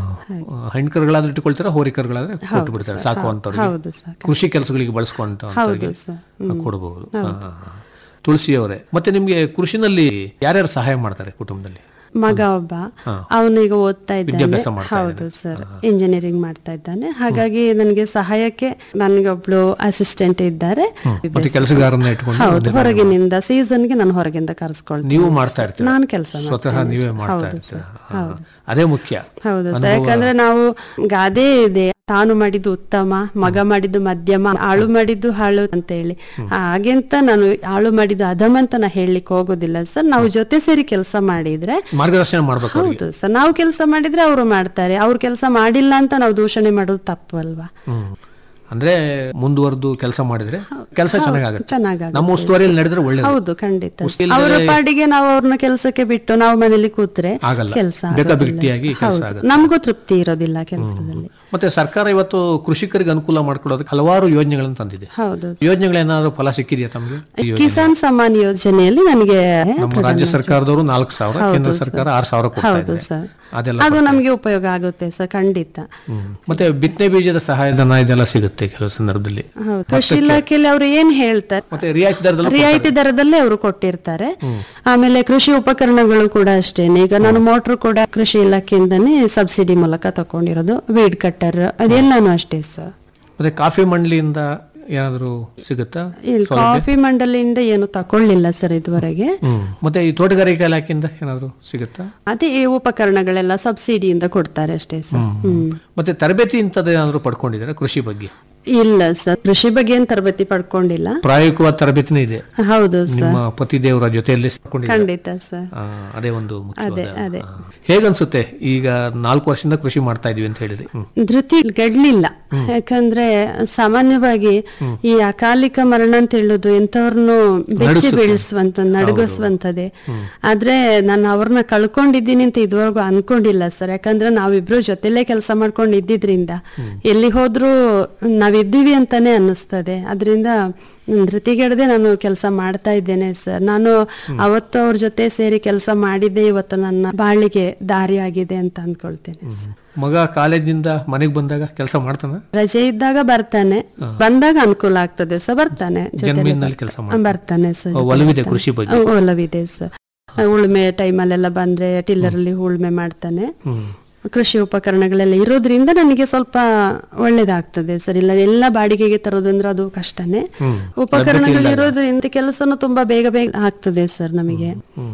ಹೆಣ್ಣು ಕರುಗಳಾದ್ರೆ ಇಟ್ಕೊಳ್ತಾರೆ ಹೋರಿ ಕರುಗಳಾದ್ರೆ ಕೊಟ್ಟು ಬಿಡ್ತಾರೆ ಸರ್. ಸಾಕುವಂತವ್ರಿಗೆ ಹೌದು ಸರ್. ಕೃಷಿ ಕೆಲಸಗಳಿಗೆ ಬಳಸ್ಕೊಂತ ಹೌದು ಸರ್. ಹ್ಮ್. ಕೊಡಬಹುದು ಹೌದು. ತುಳಸಿ ಅವರೇ ಮತ್ತೆ ನಿಮ್ಗೆ ಕೃಷಿನಲ್ಲಿ ಯಾರ್ಯಾರು ಸಹಾಯ ಮಾಡ್ತಾರೆ ಕುಟುಂಬದಲ್ಲಿ ಮಗ ಒಬ್ಬ ಹಾ. ಅವನೀಗ ಓದ್ತಾ ಇದ್ದಾನೆ ವಿದ್ಯಾಭ್ಯಾಸ ಮಾಡ್ತಾ ಹೌದು ಸರ್ ಇಂಜಿನಿಯರಿಂಗ್ ಮಾಡ್ತಾ ಇದ್ದಾನೆ ಹಾಗಾಗಿ ನನಗೆ ಸಹಾಯಕ್ಕೆ ನನಗೆ ಒಬ್ಳು ಅಸಿಸ್ಟೆಂಟ್ ಇದ್ದಾರೆ ಮತ್ತೆ ಕೆಲಸಗಾರನ್ನ ಇಟ್ಕೊಂಡು ಹೌದು ನಿರ್ವಹಣೆ ಹೊರಗಿನಿಂದ ಸೀಸನ್ಗೆ ನಾನು ಹೊರಗಿಂದ ಕರೆಸ್ಕೊಳ್ತೀನಿ ನೀವು ಮಾಡ್ತಾ ಇರ್ತೀರ ನಾನು ಕೆಲಸ ಸ್ವತಃ ನೀವೇ ಮಾಡ್ತಾ ಹೌದು ಇರ್ತೀರ ಸರ್ ಹಾ. ಹೌದು ಅದೇ ಮುಖ್ಯ ಹೌದು ಸರ್ ಅನುಭವ- ಯಾಕಂದ್ರೆ ನಾವು ಗಾದೆ ಇದೆ ತಾನು ಮಾಡಿದ್ದು ಉತ್ತಮ ಮಗ ಮಾಡಿದ್ದು ಮಧ್ಯಮ ಆಳು ಮಾಡಿದ್ದು ಹಾಳು ಅಂತ ಹೇಳಿ ಹಾಗೆಂತ ನಾನು ಆಳು ಮಾಡಿದ್ದು ಅಧಮ ಅಂತ ನಾ ಹೇಳಲಿಕ್ಕೆ ಹೋಗೋದಿಲ್ಲ ಸರ್ ನಾವು ಜೊತೆ ಸೇರಿ ಕೆಲಸ ಮಾಡಿದ್ರೆ ಮಾರ್ಗದರ್ಶನ ಮಾಡ್ಬೇಕು ಅವ್ರಿಗೆ ಹೌದು ಸರ್ ನಾವು ಕೆಲಸ ಮಾಡಿದ್ರೆ ಅವರು ಮಾಡ್ತಾರೆ ಅವ್ರು ಕೆಲಸ ಮಾಡಿಲ್ಲ ಅಂತ ನಾವು ದೂಷಣೆ ಮಾಡೋದು ತಪ್ಪು ಅಲ್ವಾ ಹ್ಮ್. ಅಂದ್ರೆ ಮುಂದುವರೆದು ಕೆಲಸ ಮಾಡಿದ್ರೆ ಕೆಲಸ ಚೆನ್ನಾಗಾಗುತ್ತೆ ಚೆನ್ನಾಗಾಗುತ್ತೆ ನಮ್ಮ ಉಸ್ತುವಾರಿಯಲ್ಲಿ ನಡೆದ್ರೆ ಒಳ್ಳೇದು ಹೌದು ಖಂಡಿತ ಉಸ್ತಿಲ್ ಅವರ ಮೇಲೆ- ಪಾಡಿಗೆ ನಾವು ಅವ್ರನ್ನ ಕೆಲಸಕ್ಕೆ ಬಿಟ್ಟು ನಾವು ಮನೇಲಿ ಕೂತ್ರೆ ಆಗಲ್ಲ. ಕೆಲಸ ಬೇಕಾಬಿಟ್ಟಿಯಾಗಿ ಕೆಲ್ಸ ಆಗುತ್ತೆ. ನಮಗೂ ತೃಪ್ತಿ ಇರೋದಿಲ್ಲ ಕೆಲಸದಲ್ಲಿ ಮತ್ತೆ ಸರ್ಕಾರ ಇವತ್ತು ಕೃಷಿಕರಿಗೆ ಅನುಕೂಲ ಮಾಡ್ಕೊಡೋದಕ್ಕೆ ಹಲವಾರು ಯೋಜನೆಗಳನ್ನು ತಂದಿದೆ ಹೌದು ಯೋಜನೆಗಳೇನಾದ್ರೂ ಫಲ ಸಿಕ್ಕಿದೆಯಾ ತಮಗೆ ಈ ಯೋಜನೆ? ಕಿಸಾನ್ ಸಮ್ಮಾನ್ ಯೋಜನೆಯಲ್ಲಿ ನನಗೆ ನಮ್ಮ ರಾಜ್ಯ ಸರ್ಕಾರದವರು ನಾಲ್ಕು ಸಾವಿರ ಹೌದು ಕೇಂದ್ರ ಸರ್. ಸರ್ಕಾರ ಆರು ಸಾವಿರ ಕೊಡ್ತಾ ಹೌದು ಇದೆ ಸರ್ ಅದೆಲ್ಲ ಅದು ನಮಗೆ ಉಪಯೋಗ ಆಗುತ್ತೆ ಸರ್ ಖಂಡಿತ ಹ್ಮ್. ಮತ್ತೆ ಬಿತ್ತನೆ ಬೀಜದ ಸಹಾಯಧನ ಇದೆಲ್ಲ ಸಿಗುತ್ತೆ ಕೆಲವು ಸಂದರ್ಭದಲ್ಲಿ ಹೌದು ಕೃಷಿ ಇಲಾಖೆಯಲ್ಲಿ ಅವರು ಏನ್ ಹೇಳ್ತಾರೆ ಮತ್ತೆ ರಿಯಾಯಿತಿ ದರದಲ್ಲಿ ರಿಯಾಯಿತಿ ದರದಲ್ಲೇ ಅವರು ಕೊಟ್ಟಿರ್ತಾರೆ ಆಮೇಲೆ ಕೃಷಿ ಉಪಕರಣಗಳು ಕೂಡ ಅಷ್ಟೇನೆ ಈಗ ನಾನು ಮೋಟ್ರ್ ಕೂಡ ಕೃಷಿ ಇಲಾಖೆಯಿಂದನೇ ಸಬ್ಸಿಡಿ ಮೂಲಕ ತಕೊಂಡಿರೋದು ವೀಡ್ ಕಟ್ಟರ್ ಅದೆಲ್ಲಾನು ಅಷ್ಟೇ ಸರ್ ಮತ್ತೆ ಕಾಫಿ ಮಂಡಳಿಯಿಂದ ಏನಾದರೂ ಸಿಗುತ್ತಾ ಇಲ್ಲಿ ಕಾಫಿ ಮಂಡಳಿಯಿಂದ ಏನು ತಕೊಳ್ಳಿಲ್ಲ ಸರ್ ಇದುವರೆಗೆ ಹ್ಮ್ ಮತ್ತೆ ಈ ತೋಟಗಾರಿಕೆ ಇಲಾಖೆಯಿಂದ ಏನಾದರೂ ಸಿಗುತ್ತಾ ಅದೇ ಈ ಉಪಕರಣಗಳೆಲ್ಲ ಸಬ್ಸಿಡಿಯಿಂದ ಕೊಡ್ತಾರೆ ಅಷ್ಟೇ ಸರ್ ಹ್ಮ್ ಮತ್ತೆ ತರಬೇತಿ ಇಂಥದ್ದು ಏನಾದರೂ ಪಡ್ಕೊಂಡಿದ್ದಾರೆ ಕೃಷಿ ಬಗ್ಗೆ ಇಲ್ಲ ಸರ್ ಕೃಷಿ ಬಗ್ಗೆ ಏನ್ ತರಬೇತಿ ಪಡ್ಕೊಂಡಿಲ್ಲ ಪ್ರಾಯೋಗಿಕವಾದ ತರಬೇತಿನೇ ಇದೆ ಹೌದು ಸರ್ ನಿಮ್ಮ ಪತಿದೇವರ ಜೊತೆಯಲ್ಲಿ ಪಡ್ಕೊಂಡಿದ್ದಾರೆ. ಖಂಡಿತ ಸರ್ ಆ, ಅದೇ ಒಂದು ಮುಖ್ಯವಾದ- ಅದೇ ಅದೇ ಆ. ಹೇಗನ್ಸುತ್ತೆ ಈಗ ನಾಲ್ಕು ವರ್ಷದಿಂದ ಕೃಷಿ ಮಾಡ್ತಾ ಇದೀವಿ ಅಂತ ಹೇಳಿದ್ರಿ ಹ್ಮ್. ಧೃತಿ ಗೆಡ್ಲಿಲ್ಲ ಯಾಕಂದ್ರೆ ಸಾಮಾನ್ಯವಾಗಿ ಈ ಅಕಾಲಿಕ ಮರಣ ಅಂತ ಹೇಳೋದು ಎಂತವ್ರನ್ನು ಬೆಚ್ಚಿ ನಡುಗಿಸುತ್ತೆ. ಬೀಳಿಸುವಂತ ನಡುಗಿಸುವಂತದೆ ಆದ್ರೆ ನಾನು ಅವ್ರನ್ನ ಕಳ್ಕೊಂಡಿದ್ದೀನಿ ಅಂತ ಇದುವರೆಗೂ ಅನ್ಕೊಂಡಿಲ್ಲ ಸರ್ ಯಾಕಂದ್ರೆ ನಾವಿಬ್ರು ಜೊತೆಲೇ ಕೆಲಸ ಮಾಡ್ಕೊಂಡು ಇದ್ದಿದ್ರಿಂದ ಎಲ್ಲಿ ಹೋದ್ರೂ ನಾವಿದ್ದೀವಿ ಅಂತಾನೆ ಅನ್ನಿಸ್ತದೆ ಅದರಿಂದ ಧೃತಿಗೆಡದೆ ನಾನು ಕೆಲಸ ಮಾಡ್ತಾ ಇದ್ದೇನೆ ಸರ್ ನಾನು ಅವತ್ತು ಅವ್ರ ಜೊತೆ ಸೇರಿ ಕೆಲಸ ಮಾಡಿದ್ದೆ ಇವತ್ತು ನನ್ನ ಬಾಳಿಗೆ ದಾರಿ ಆಗಿದೆ ಅಂತ ಅನ್ಕೊಳ್ತೇನೆ ಸರ್ ಮಗ ಕಾಲೇಜಿಂದ ಮನೆಗೆ ಬಂದಾಗ ಕೆಲಸ ಮಾಡ್ತಾನ ರಜೆ ಇದ್ದಾಗ ಬರ್ತಾನೆ ಬಂದಾಗ ಅನುಕೂಲ ಆಗ್ತದೆ ಸರ್ ಬರ್ತಾನೆ ಜೊತೆಲೆ ಜನ್ಮೀನಲ್ಲಿ ಕೆಲಸ ಬರ್ತಾನೆ. ಬರ್ತಾನೆ ಸರ್ ಓ, ಒಲವಿದೆ ಕೃಷಿ ಬಗ್ಗೆ ಹ್ಮ್, ಒಲವಿದೆ ಸರ್ ಉಳುಮೆ ಟೈಮಲ್ಲೆಲ್ಲ ಬಂದ್ರೆ ಟಿಲ್ಲರ್ ಅಲ್ಲಿ ಉಳುಮೆ ಮಾಡ್ತಾನೆ ಕೃಷಿ ಉಪಕರಣಗಳೆಲ್ಲ ಇರೋದ್ರಿಂದ ನನಗೆ ಸ್ವಲ್ಪ ಒಳ್ಳೇದಾಗ್ತದೆ ಸರ್ ಇಲ್ಲ ಎಲ್ಲ ಬಾಡಿಗೆಗೆ ತರೋದಂದ್ರೆ ಅದು ಕಷ್ಟನೇ ಉಪಕರಣಗಳು ಇರೋದ್ರಿಂದ ಕೆಲಸನೂ ತುಂಬಾ ಬೇಗ ಬೇಗ ಆಗ್ತದೆ ಸರ್ ನಮಗೆ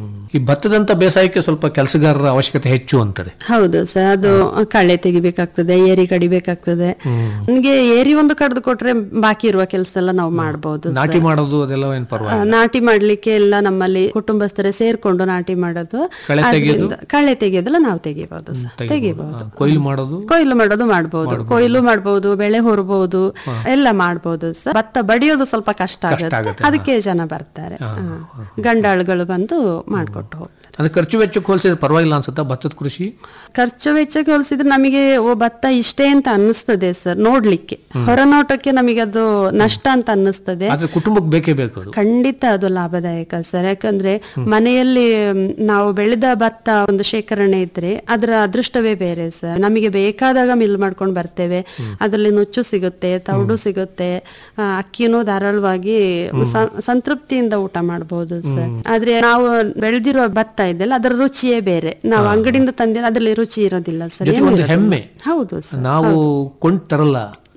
ಈ ಭತ್ತದಂತ ಬೇಸಾಯಕ್ಕೆ ಸ್ವಲ್ಪ ಕೆಲಸಗಾರರ ಅವಶ್ಯಕತೆ ಹೆಚ್ಚು ಅಂತಾರೆ ಹೌದು ಸರ್ ಅದು ಕಳೆ ತೆಗಿಬೇಕಾಗ್ತದೆ ಏರಿ ಕಡಿಬೇಕಾಗ್ತದೆ ನನ್ಗೆ ಏರಿ ಒಂದು ಕಡ್ದು ಕೊಟ್ರೆ ಬಾಕಿ ಇರುವ ಕೆಲಸ ಎಲ್ಲ ನಾವು ಮಾಡಬಹುದು ನಾಟಿ ಮಾಡೋದು ಅದೆಲ್ಲ ಏನ್ ಪರವಾಗಿಲ್ಲ ನಾಟಿ ಮಾಡ್ಲಿಕ್ಕೆ ಎಲ್ಲ ನಮ್ಮಲ್ಲಿ ಕುಟುಂಬಸ್ಥರೇ ಸೇರ್ಕೊಂಡು ನಾಟಿ ಮಾಡೋದು ಕಳೆ ತೆಗೆಯೋದು? ಅದ್ರಿಂದ- ಕಳೆ ತೆಗೆಯೋದಲ್ಲ ನಾವು ತೆಗಿಬಹುದು ಸರ್ ತೆಗಿಬಹುದು ಆ, ಕೊಯ್ಲು ಮಾಡೋದು ಕೊಯ್ಲು ಮಾಡೋದು ಮಾಡಬಹುದು ಕೊಯ್ಲು ಮಾಡಬಹುದು ಬೆಳೆ ಹೊರಬಹುದು ಎಲ್ಲ ಮಾಡಬಹುದು ಸರ್ ಭತ್ತ ಬಡಿಯೋದು ಸ್ವಲ್ಪ ಕಷ್ಟ ಆಗುತ್ತೆ ಆಗುತ್ತೆ, ಅದಕ್ಕೆ ಜನ ಬರ್ತಾರೆ ಹಾ. ಗಂಡಾಳುಗಳು ಬಂದು ಮಾಡ್ಕೊಟ್ಟು ಹೋಗ್ತಾರೆ ಅದು ಖರ್ಚು ವೆಚ್ಚಕ್ಕೆ ಹೋಲಿಸಿದ್ರೆ ಪರವಾಗಿಲ್ಲ ಅನ್ಸುತ್ತಾ ಭತ್ತದ ಕೃಷಿ ಖರ್ಚು ವೆಚ್ಚಕ್ಕೆ ಹೋಲಿಸಿದ್ರೆ ನಮಗೆ ಓ ಭತ್ತ ಇಷ್ಟೇ ಅಂತ ಅನ್ನಿಸ್ತದೆ ಸರ್ ನೋಡ್ಲಿಕ್ಕೆ ಹೊರನೋಟಕ್ಕೆ ನಮಗೆ ಅದು ನಷ್ಟ ಅಂತ ಅನ್ನಿಸ್ತದೆ ಆದ್ರೆ ಕುಟುಂಬಕ್ಕೆ ಬೇಕೇ ಬೇಕು ಅದು ಖಂಡಿತ ಅದು ಲಾಭದಾಯಕ ಸರ್ ಯಾಕಂದ್ರೆ ಮನೆಯಲ್ಲಿ ಮ್, ನಾವು ಬೆಳೆದ ಭತ್ತ ಒಂದು ಶೇಖರಣೆ ಇದ್ರೆ ಅದರ ಅದೃಷ್ಟವೇ ಬೇರೆ ಸರ್ ನಮಗೆ ಬೇಕಾದಾಗ ಮಿಲ್ ಮಾಡ್ಕೊಂಡು ಬರ್ತೇವೆ ಅದರಲ್ಲಿ ನುಚ್ಚು ಸಿಗುತ್ತೆ ತೌಡು ಸಿಗುತ್ತೆ ಆ, ಅಕ್ಕಿನೂ ಧಾರಾಳವಾಗಿ ಸ- ಸಂತೃಪ್ತಿಯಿಂದ ಊಟ ಮಾಡಬಹುದು ಸರ್ ಆದ್ರೆ ನಾವು ಬೆಳೆದಿರುವ ಭತ್ತ ಇದೆಯಲ್ಲ ಅದರ ರುಚಿಯೇ ಬೇರೆ ನಾವು ಅಂಗಡಿಯಿಂದ ತಂದಿಲ್ಲ ಅದರಲ್ಲಿ ರುಚಿ ಇರೋದಿಲ್ಲ ಸರ್ ಜೊತೆಗೆ ಏನೂ ಒಂದು ಇರೋದಿಲ್ಲ. ಹೆಮ್ಮೆ ಹೌದು ಸರ್ ನಾವು ಕೊಂಡ್ ತರಲ್ಲ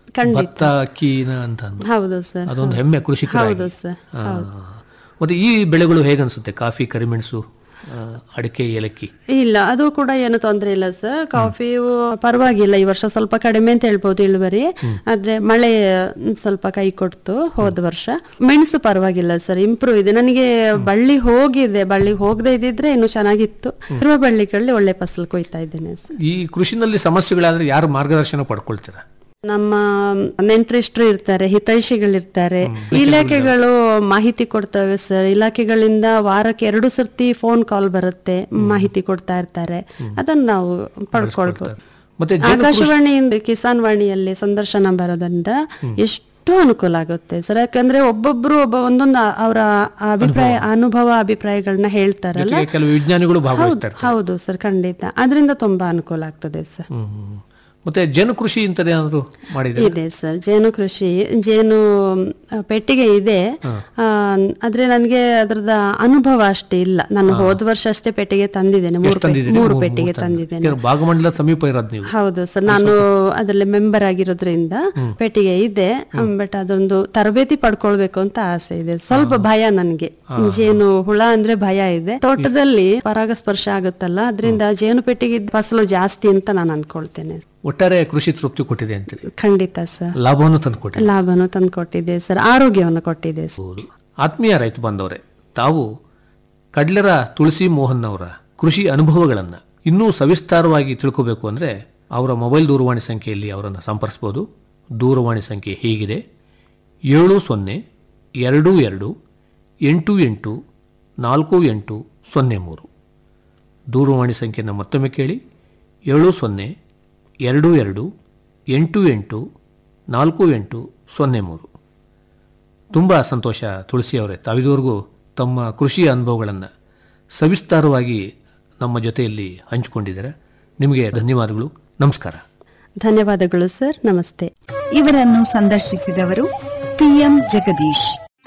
ಖಂಡಿತ ಭತ್ತ ಅಕ್ಕಿನ ಅಂತ ಅಂದ್ರು. ಹೌದು ಸರ್ ಅದೊಂದು ಹೆಮ್ಮೆ ಕೃಷಿಕ ಹೌದು ಸರ್ ಹೌದು ಮತ್ತೆ ಈ ಬೆಳೆಗಳು ಹೇಗನ್ಸುತ್ತೆ ಕಾಫಿ ಕರಿಮೆಣಸು ಆ, ಅಡಿಕೆ ಏಲಕ್ಕಿ ಇಲ್ಲ ಅದು ಕೂಡ ಏನು ತೊಂದರೆ ಇಲ್ಲ ಸರ್ ಕಾಫಿಯು ಪರವಾಗಿಲ್ಲ ಈ ವರ್ಷ ಸ್ವಲ್ಪ ಕಡಿಮೆ ಅಂತ ಹೇಳ್ಬೋದು ಇಳುವರಿ ಆದ್ರೆ ಮಳೆ ಮ್, ಸ್ವಲ್ಪ ಕೈ ಕೊಡ್ತು ಹೋದ ವರ್ಷ ಮೆಣಸು ಪರವಾಗಿಲ್ಲ ಸರ್ ಇಂಪ್ರೂವ್ ಇದೆ ನನಗೆ ಬಳ್ಳಿ ಹೋಗಿದೆ ಬಳ್ಳಿ ಹೋಗದೆ ಇದ್ದಿದ್ರೆ ಇನ್ನು ಚೆನ್ನಾಗಿತ್ತು ಇರುವ ಬಳ್ಳಿಗಳಲ್ಲಿ ಒಳ್ಳೆ ಫಸಲು ಕೊಯ್ತಾ ಇದ್ದೇನೆ ಸರ್ ಈ ಕೃಷಿನಲ್ಲಿ ಸಮಸ್ಯೆಗಳಾದ್ರೆ ಯಾರು ಮಾರ್ಗದರ್ಶನ ಪಡ್ಕೊಳ್ತೀರಾ ನಮ್ಮ ನೆಂಟರಿಷ್ಟರು ಇರ್ತಾರೆ ಹಿತೈಷಿಗಳಿರ್ತಾರೆ ಇಲಾಖೆಗಳು ಮಾಹಿತಿ ಕೊಡ್ತವೆ ಸರ್ ಇಲಾಖೆಗಳಿಂದ ವಾರಕ್ಕೆ ಎರಡು ಸರ್ತಿ ಫೋನ್ ಕಾಲ್ ಬರುತ್ತೆ ಮಾಹಿತಿ ಕೊಡ್ತಾ ಇರ್ತಾರೆ ಅದನ್ನ ನಾವು ಪಡ್ಕೊಳ್ಬೋದು ಮತ್ತೆ ಆಕಾಶವಾಣಿಯಿಂದ ಕಿಸಾನ್ ವಾಣಿಯಲ್ಲಿ ಸಂದರ್ಶನ ಬರೋದ್ರಿಂದ ಎಷ್ಟು ಅನುಕೂಲ ಆಗುತ್ತೆ ಸರ್ ಯಾಕಂದ್ರೆ ಒಬ್ಬೊಬ್ರು ಒಬ್ಬ ಒಂದೊಂದು ಅವರ ಅಭಿಪ್ರಾಯ ಅನುಭವ ಅಭಿಪ್ರಾಯಗಳನ್ನ ಹೇಳ್ತಾರಲ್ಲ ಜೊತೆಗೆ ಕೆಲವು ವಿಜ್ಞಾನಿಗಳು ಹೌದು ಭಾಗವಹಿಸ್ತಾರೆ ಹೌದು ಸರ್ ಖಂಡಿತ ಅದರಿಂದ ತುಂಬಾ ಅನುಕೂಲ ಆಗ್ತದೆ ಸರ್ ಮತ್ತೆ ಜೇನು ಕೃಷಿ ಇಂಥದ್ದೇನಾದ್ರು ಮಾಡಿದ್ರೆ ಇದೆ ಸರ್ ಜೇನು ಕೃಷಿ ಜೇನು ಆ, ಪೆಟ್ಟಿಗೆ ಇದೆ ಆ, ಆದ್ರೆ ನನಗೆ ಅದ್ರದ ಅನುಭವ ಅಷ್ಟೇ ಇಲ್ಲ ನಾನು ಹೋದ ವರ್ಷ ಅಷ್ಟೇ ಪೆಟ್ಟಿಗೆ ತಂದಿದ್ದೇನೆ ಮೂರು ಪೆ- ತಂದಿದ್ದೀರಿ? ಮೂರು ಮೂರು- ಪೆಟ್ಟಿಗೆ ಮೂರು ತಂದಿದ್ದೇನೆ ಯಾರು ಭಾಗಮಂಡಲದ ಸಮೀಪ ಇರೋದು ನೀವು ಹೌದು ಸರ್ ನಾನು ಅದರಲ್ಲಿ ಮೆಂಬರ್ ಆಗಿರೋದ್ರಿಂದ ಪೆಟ್ಟಿಗೆ ಇದೆ ಬಟ್ ಅದೊಂದು ತರಬೇತಿ ಪಡ್ಕೊಳ್ಬೇಕು ಅಂತ ಆಸೆ ಇದೆ ಸ್ವಲ್ಪ ಭಯ ನನ್ಗೆ ಜೇನು ಹುಳ ಅಂದ್ರೆ ಭಯ ಇದೆ ತೋಟದಲ್ಲಿ ಪರಾಗಸ್ಪರ್ಶ ಆಗುತ್ತಲ್ಲ ಅದರಿಂದ ಜೇನು ಪೆಟ್ಟಿಗೆ ಇದ್ದ ಫಸಲು ಜಾಸ್ತಿ ಅಂತ ನಾನು ಅನ್ಕೊಳ್ತೇನೆ ಒಟ್ಟಾರೆ ಕೃಷಿ ತೃಪ್ತಿ ಕೊಟ್ಟಿದೆ ಅಂತೀರಿ ಖಂಡಿತ ಸರ್ ಲಾಭವನ್ನು ತಂದು ಕೊಟ್ಟಿದೆ ಲಾಭನು ತಂದು ಕೊಟ್ಟಿದೆ ಸರ್ ಆರೋಗ್ಯವನ್ನು ಕೊಟ್ಟಿದೆ ಸರ್. ಆತ್ಮೀಯ ರೈತ ಬಾಂಧವರೇ ತಾವು ಕಡ್ಲೆರ ತುಳಸಿ ಮೋಹನ್ ಅವರ ಕೃಷಿ ಅನುಭವಗಳನ್ನು ಇನ್ನೂ ಸವಿಸ್ತಾರವಾಗಿ ತಿಳ್ಕೋಬೇಕು ಅಂದರೆ ಅವರ ಮೊಬೈಲ್ ದೂರವಾಣಿ ಸಂಖ್ಯೆಯಲ್ಲಿ ಅವರನ್ನು ಸಂಪರ್ಸ್ಬೋದು ದೂರವಾಣಿ ಸಂಖ್ಯೆ ಹೀಗಿದೆ ಏಳು ಸೊನ್ನೆ ಎರಡು ಎರಡು ಎಂಟು ಎಂಟು ನಾಲ್ಕು ಎಂಟು ಸೊನ್ನೆ ಮೂರು ದೂರವಾಣಿ ಸಂಖ್ಯೆಯನ್ನು ಮತ್ತೊಮ್ಮೆ ಕೇಳಿ ಏಳು ಸೊನ್ನೆ ಎರಡು ಎರಡು ಎಂಟು ಎಂಟು ನಾಲ್ಕು ಎಂಟು ಸೊನ್ನೆ ಮೂರು ತುಂಬ ಸಂತೋಷ ತುಳಸಿ ಅವರೇ ತಾವಿದುವರೆಗೂ ತಮ್ಮ ಕೃಷಿ ಅನುಭವಗಳನ್ನು ಸವಿಸ್ತಾರವಾಗಿ ನಮ್ಮ ಜೊತೆಯಲ್ಲಿ ಹಂಚಿಕೊಂಡಿದ್ದಾರೆ ನಿಮಗೆ ಧನ್ಯವಾದಗಳು ನಮಸ್ಕಾರ ಧನ್ಯವಾದಗಳು ಸರ್ ನಮಸ್ತೆ ಇವರನ್ನು ಸಂದರ್ಶಿಸಿದವರು ಪಿಎಂ ಜಗದೀಶ್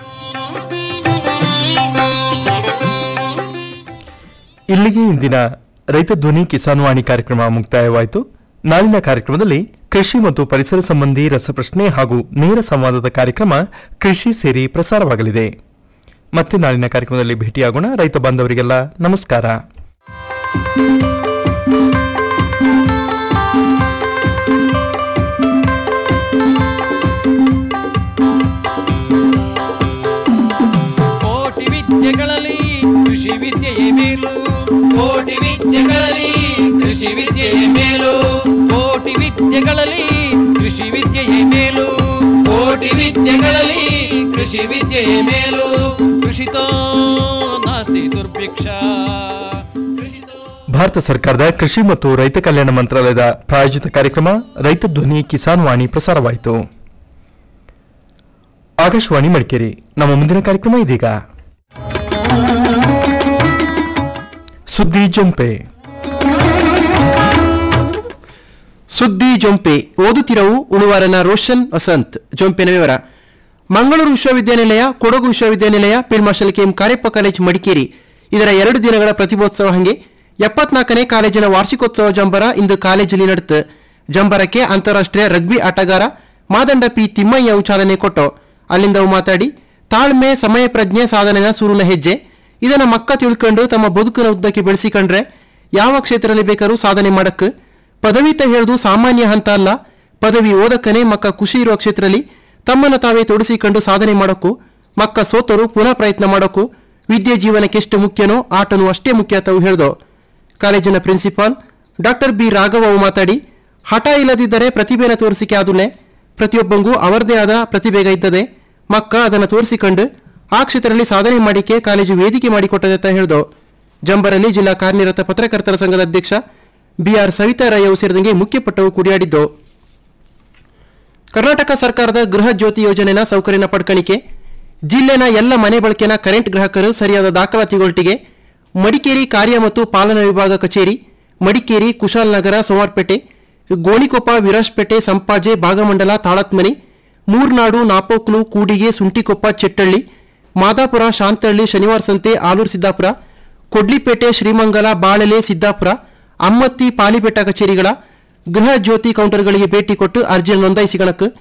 ಇಲ್ಲಿಗೆ ಇಂದಿನ ರೈತ ಧ್ವನಿ ಕಿಸಾನ್ ವಾಣಿ ಕಾರ್ಯಕ್ರಮ ಮುಕ್ತಾಯವಾಯಿತು ನಾಳಿನ ಕಾರ್ಯಕ್ರಮದಲ್ಲಿ ಕೃಷಿ ಮತ್ತು ಪರಿಸರ ಸಂಬಂಧಿ ರಸಪ್ರಶ್ನೆ ಹಾಗೂ ನೇರ ಸಂವಾದದ ಕಾರ್ಯಕ್ರಮ ಕೃಷಿ ಸೇರಿ ಪ್ರಸಾರವಾಗಲಿದೆ ಮತ್ತೆ ನಾಳಿನ ಕಾರ್ಯಕ್ರಮದಲ್ಲಿ ಭೇಟಿಯಾಗೋಣ ರೈತ ಬಾಂಧವರಿಗೆಲ್ಲ ನಮಸ್ಕಾರ ಕೋಟಿ ವಿದ್ಯೆಗಳಲ್ಲಿ ಕೃಷಿ ವಿದ್ಯೆಯೇ ಮೇಲು ಕೋಟಿ ವಿದ್ಯೆಗಳಲ್ಲಿ ಕೃಷಿ ವಿದ್ಯೆಯೇ ಮೇಲು ಕೋಟಿ ವಿದ್ಯೆಗಳಲ್ಲಿ ಕೃಷಿ ವಿದ್ಯೆಯೇ ಮೇಲು ಕೋಟಿ ವಿದ್ಯೆಗಳಲ್ಲಿ ಕೃಷಿ ವಿದ್ಯೆಯೇ ಮೇಲು ಕೃಷಿತೋ ನಾಸ್ತಿ ದುರ್ಭಿಕ್ಷ ಭಾರತ ಸರ್ಕಾರದ ಕೃಷಿ ಮತ್ತು ರೈತ ಕಲ್ಯಾಣ ಮಂತ್ರಾಲಯದ ಪ್ರಾಯೋಜಿತ ಕಾರ್ಯಕ್ರಮ ರೈತ ಧ್ವನಿ ಕಿಸಾನ್ ವಾಣಿ ಪ್ರಸಾರವಾಯಿತು ಆಕಾಶವಾಣಿ ಮಡಿಕೇರಿ ನಮ್ಮ ಮುಂದಿನ ಕಾರ್ಯಕ್ರಮ ಇದೀಗ ಸುದ್ದಿ ಜಂಪೆ ಸುದ್ದಿ ಜೊಂಪೆ ಓದುತ್ತಿರವು ಉಳುವಾರನ ರೋಷನ್ ವಸಂತ್ ಜೊಂಪಿನ ವಿವರ ಮಂಗಳೂರು ವಿಶ್ವವಿದ್ಯಾನಿಲಯ ಕೊಡಗು ವಿಶ್ವವಿದ್ಯಾನಿಲಯ field marshal K M Cariappa college Madikeri ಇದರ ಎರಡು ದಿನಗಳ ಪ್ರತಿಭೋತ್ಸವ ಹಂಗೆ ಎಪ್ಪತ್ನಾಲ್ಕನೇ ಕಾಲೇಜಿನ ವಾರ್ಷಿಕೋತ್ಸವ ಜಂಬರ ಇಂದು ಕಾಲೇಜಲ್ಲಿ ನಡೆತು ಜಂಬರಕ್ಕೆ ಅಂತಾರಾಷ್ಟ್ರೀಯ ರಗ್ಬಿ ಆಟಗಾರ ಮಾದಂಡ ಪಿ ತಿಮ್ಮಯ್ಯ ಚಾಲನೆ ಕೊಟ್ಟು ಅಲ್ಲಿಂದ ಅವು ಮಾತಾಡಿ ತಾಳ್ಮೆ ಸಮಯ ಪ್ರಜ್ಞೆ ಸಾಧನೆಯ ಸುರುನ ಹೆಜ್ಜೆ ಇದನ್ನ ಮಕ್ಕ ತಿಳ್ಕೊಂಡು ತಮ್ಮ ಬದುಕಿನ ಉದ್ದಕ್ಕೆ ಬೆಳೆಸಿಕೊಂಡ್ರೆ ಯಾವ ಕ್ಷೇತ್ರದಲ್ಲಿ ಬೇಕಾದ್ರೂ ಸಾಧನೆ ಮಾಡಕ್ಕೆ ಪದವಿ ತ ಹೇಳುದು ಸಾಮಾನ್ಯ ಹಂತ ಅಲ್ಲ ಪದವಿ ಓದಕ್ಕನೆ ಮಕ್ಕ ಖುಷಿ ಇರುವ ಕ್ಷೇತ್ರದಲ್ಲಿ ತಮ್ಮನ್ನ ತಾವೇ ತೊಡಸಿಕೊಂಡು ಸಾಧನೆ ಮಾಡೋಕ್ಕೂ ಮಕ್ಕ ಸೋತರು ಪುನಃ ಪ್ರಯತ್ನ ಮಾಡೋಕ್ಕೂ ವಿದ್ಯೆ ಜೀವನಕ್ಕೆ ಎಷ್ಟು ಮುಖ್ಯನೋ ಆಟನೂ ಅಷ್ಟೇ ಮುಖ್ಯ ತಾವು ಹೇಳ್ದೋ ಕಾಲೇಜಿನ ಪ್ರಿನ್ಸಿಪಾಲ್ ಡಾಕ್ಟರ್ ಬಿ ರಾಘವ್ ಅವು ಮಾತಾಡಿ ಹಠ ಇಲ್ಲದಿದ್ದರೆ ಪ್ರತಿಭೆನ ತೋರಿಸಿಕೆ ಆದುಲೆ ಪ್ರತಿಯೊಬ್ಬಂಗೂ ಅವರದೇ ಆದ ಪ್ರತಿಭೆಗ ಇದ್ದದೆ ಮಕ್ಕ ಅದನ್ನು ತೋರಿಸಿಕೊಂಡು ಆ ಕ್ಷೇತ್ರದಲ್ಲಿ ಸಾಧನೆ ಮಾಡಿಕೆ ಕಾಲೇಜು ವೇದಿಕೆ ಮಾಡಿಕೊಟ್ಟದೆ ಅಂತ ಹೇಳ್ದೋ ಜಂಬರಲ್ಲಿ ಜಿಲ್ಲಾ ಕಾರ್ಯನಿರತ ಪತ್ರಕರ್ತರ ಸಂಘದ ಅಧ್ಯಕ್ಷ ಬಿಆರ್ ಸವಿತಾ ರೈ ಅವು ಸೇರಿದಂಗೆ ಮುಖ್ಯಪಟ್ಟವು ಕುಡಿಯಾಡಿದ್ದು ಕರ್ನಾಟಕ ಸರ್ಕಾರದ ಗೃಹ ಜ್ಯೋತಿ ಯೋಜನೆನ ಸೌಕರ್ಯನ ಪಡ್ಕಣಿಕೆ ಜಿಲ್ಲೆನ ಎಲ್ಲ ಮನೆ ಬಳಕೆನ ಕರೆಂಟ್ ಗ್ರಾಹಕರು ಸರಿಯಾದ ದಾಖಲಾತಿಗೊಳ್ಟಿಗೆ ಮಡಿಕೇರಿ ಕಾರ್ಯ ಮತ್ತು ಪಾಲನಾ ವಿಭಾಗ ಕಚೇರಿ ಮಡಿಕೇರಿ ಕುಶಾಲನಗರ ಸೋಮಾರ್ಪೇಟೆ ಗೋಣಿಕೊಪ್ಪ ವಿರಾಜ್ಪೇಟೆ ಸಂಪಾಜೆ ಭಾಗಮಂಡಲ ತಾಳತ್ಮನಿ ಮೂರ್ನಾಡು ನಾಪೋಕ್ಲು ಕೂಡಿಗೆ ಸುಂಟಿಕೊಪ್ಪ ಚೆಟ್ಟಳ್ಳಿ ಮಾದಾಪುರ ಶಾಂತಹಳ್ಳಿ ಶನಿವಾರ ಸಂತೆ ಆಲೂರು ಸಿದ್ದಾಪುರ ಕೊಡ್ಲಿಪೇಟೆ ಶ್ರೀಮಂಗಲ ಬಾಳೆಲೆ ಸಿದ್ದಾಪುರ ಅಮ್ಮತ್ತಿ ಪಾಲಿಬೆಟ್ಟ ಕಚೇರಿಗಳ ಗೃಹ ಜ್ಯೋತಿ ಕೌಂಟರ್ಗಳಿಗೆ ಭೇಟಿ ಕೊಟ್ಟು ಅರ್ಜಿ ನೋಂದಾಯಿಸಿಕೊಳ್ಳಕ್ಕೆ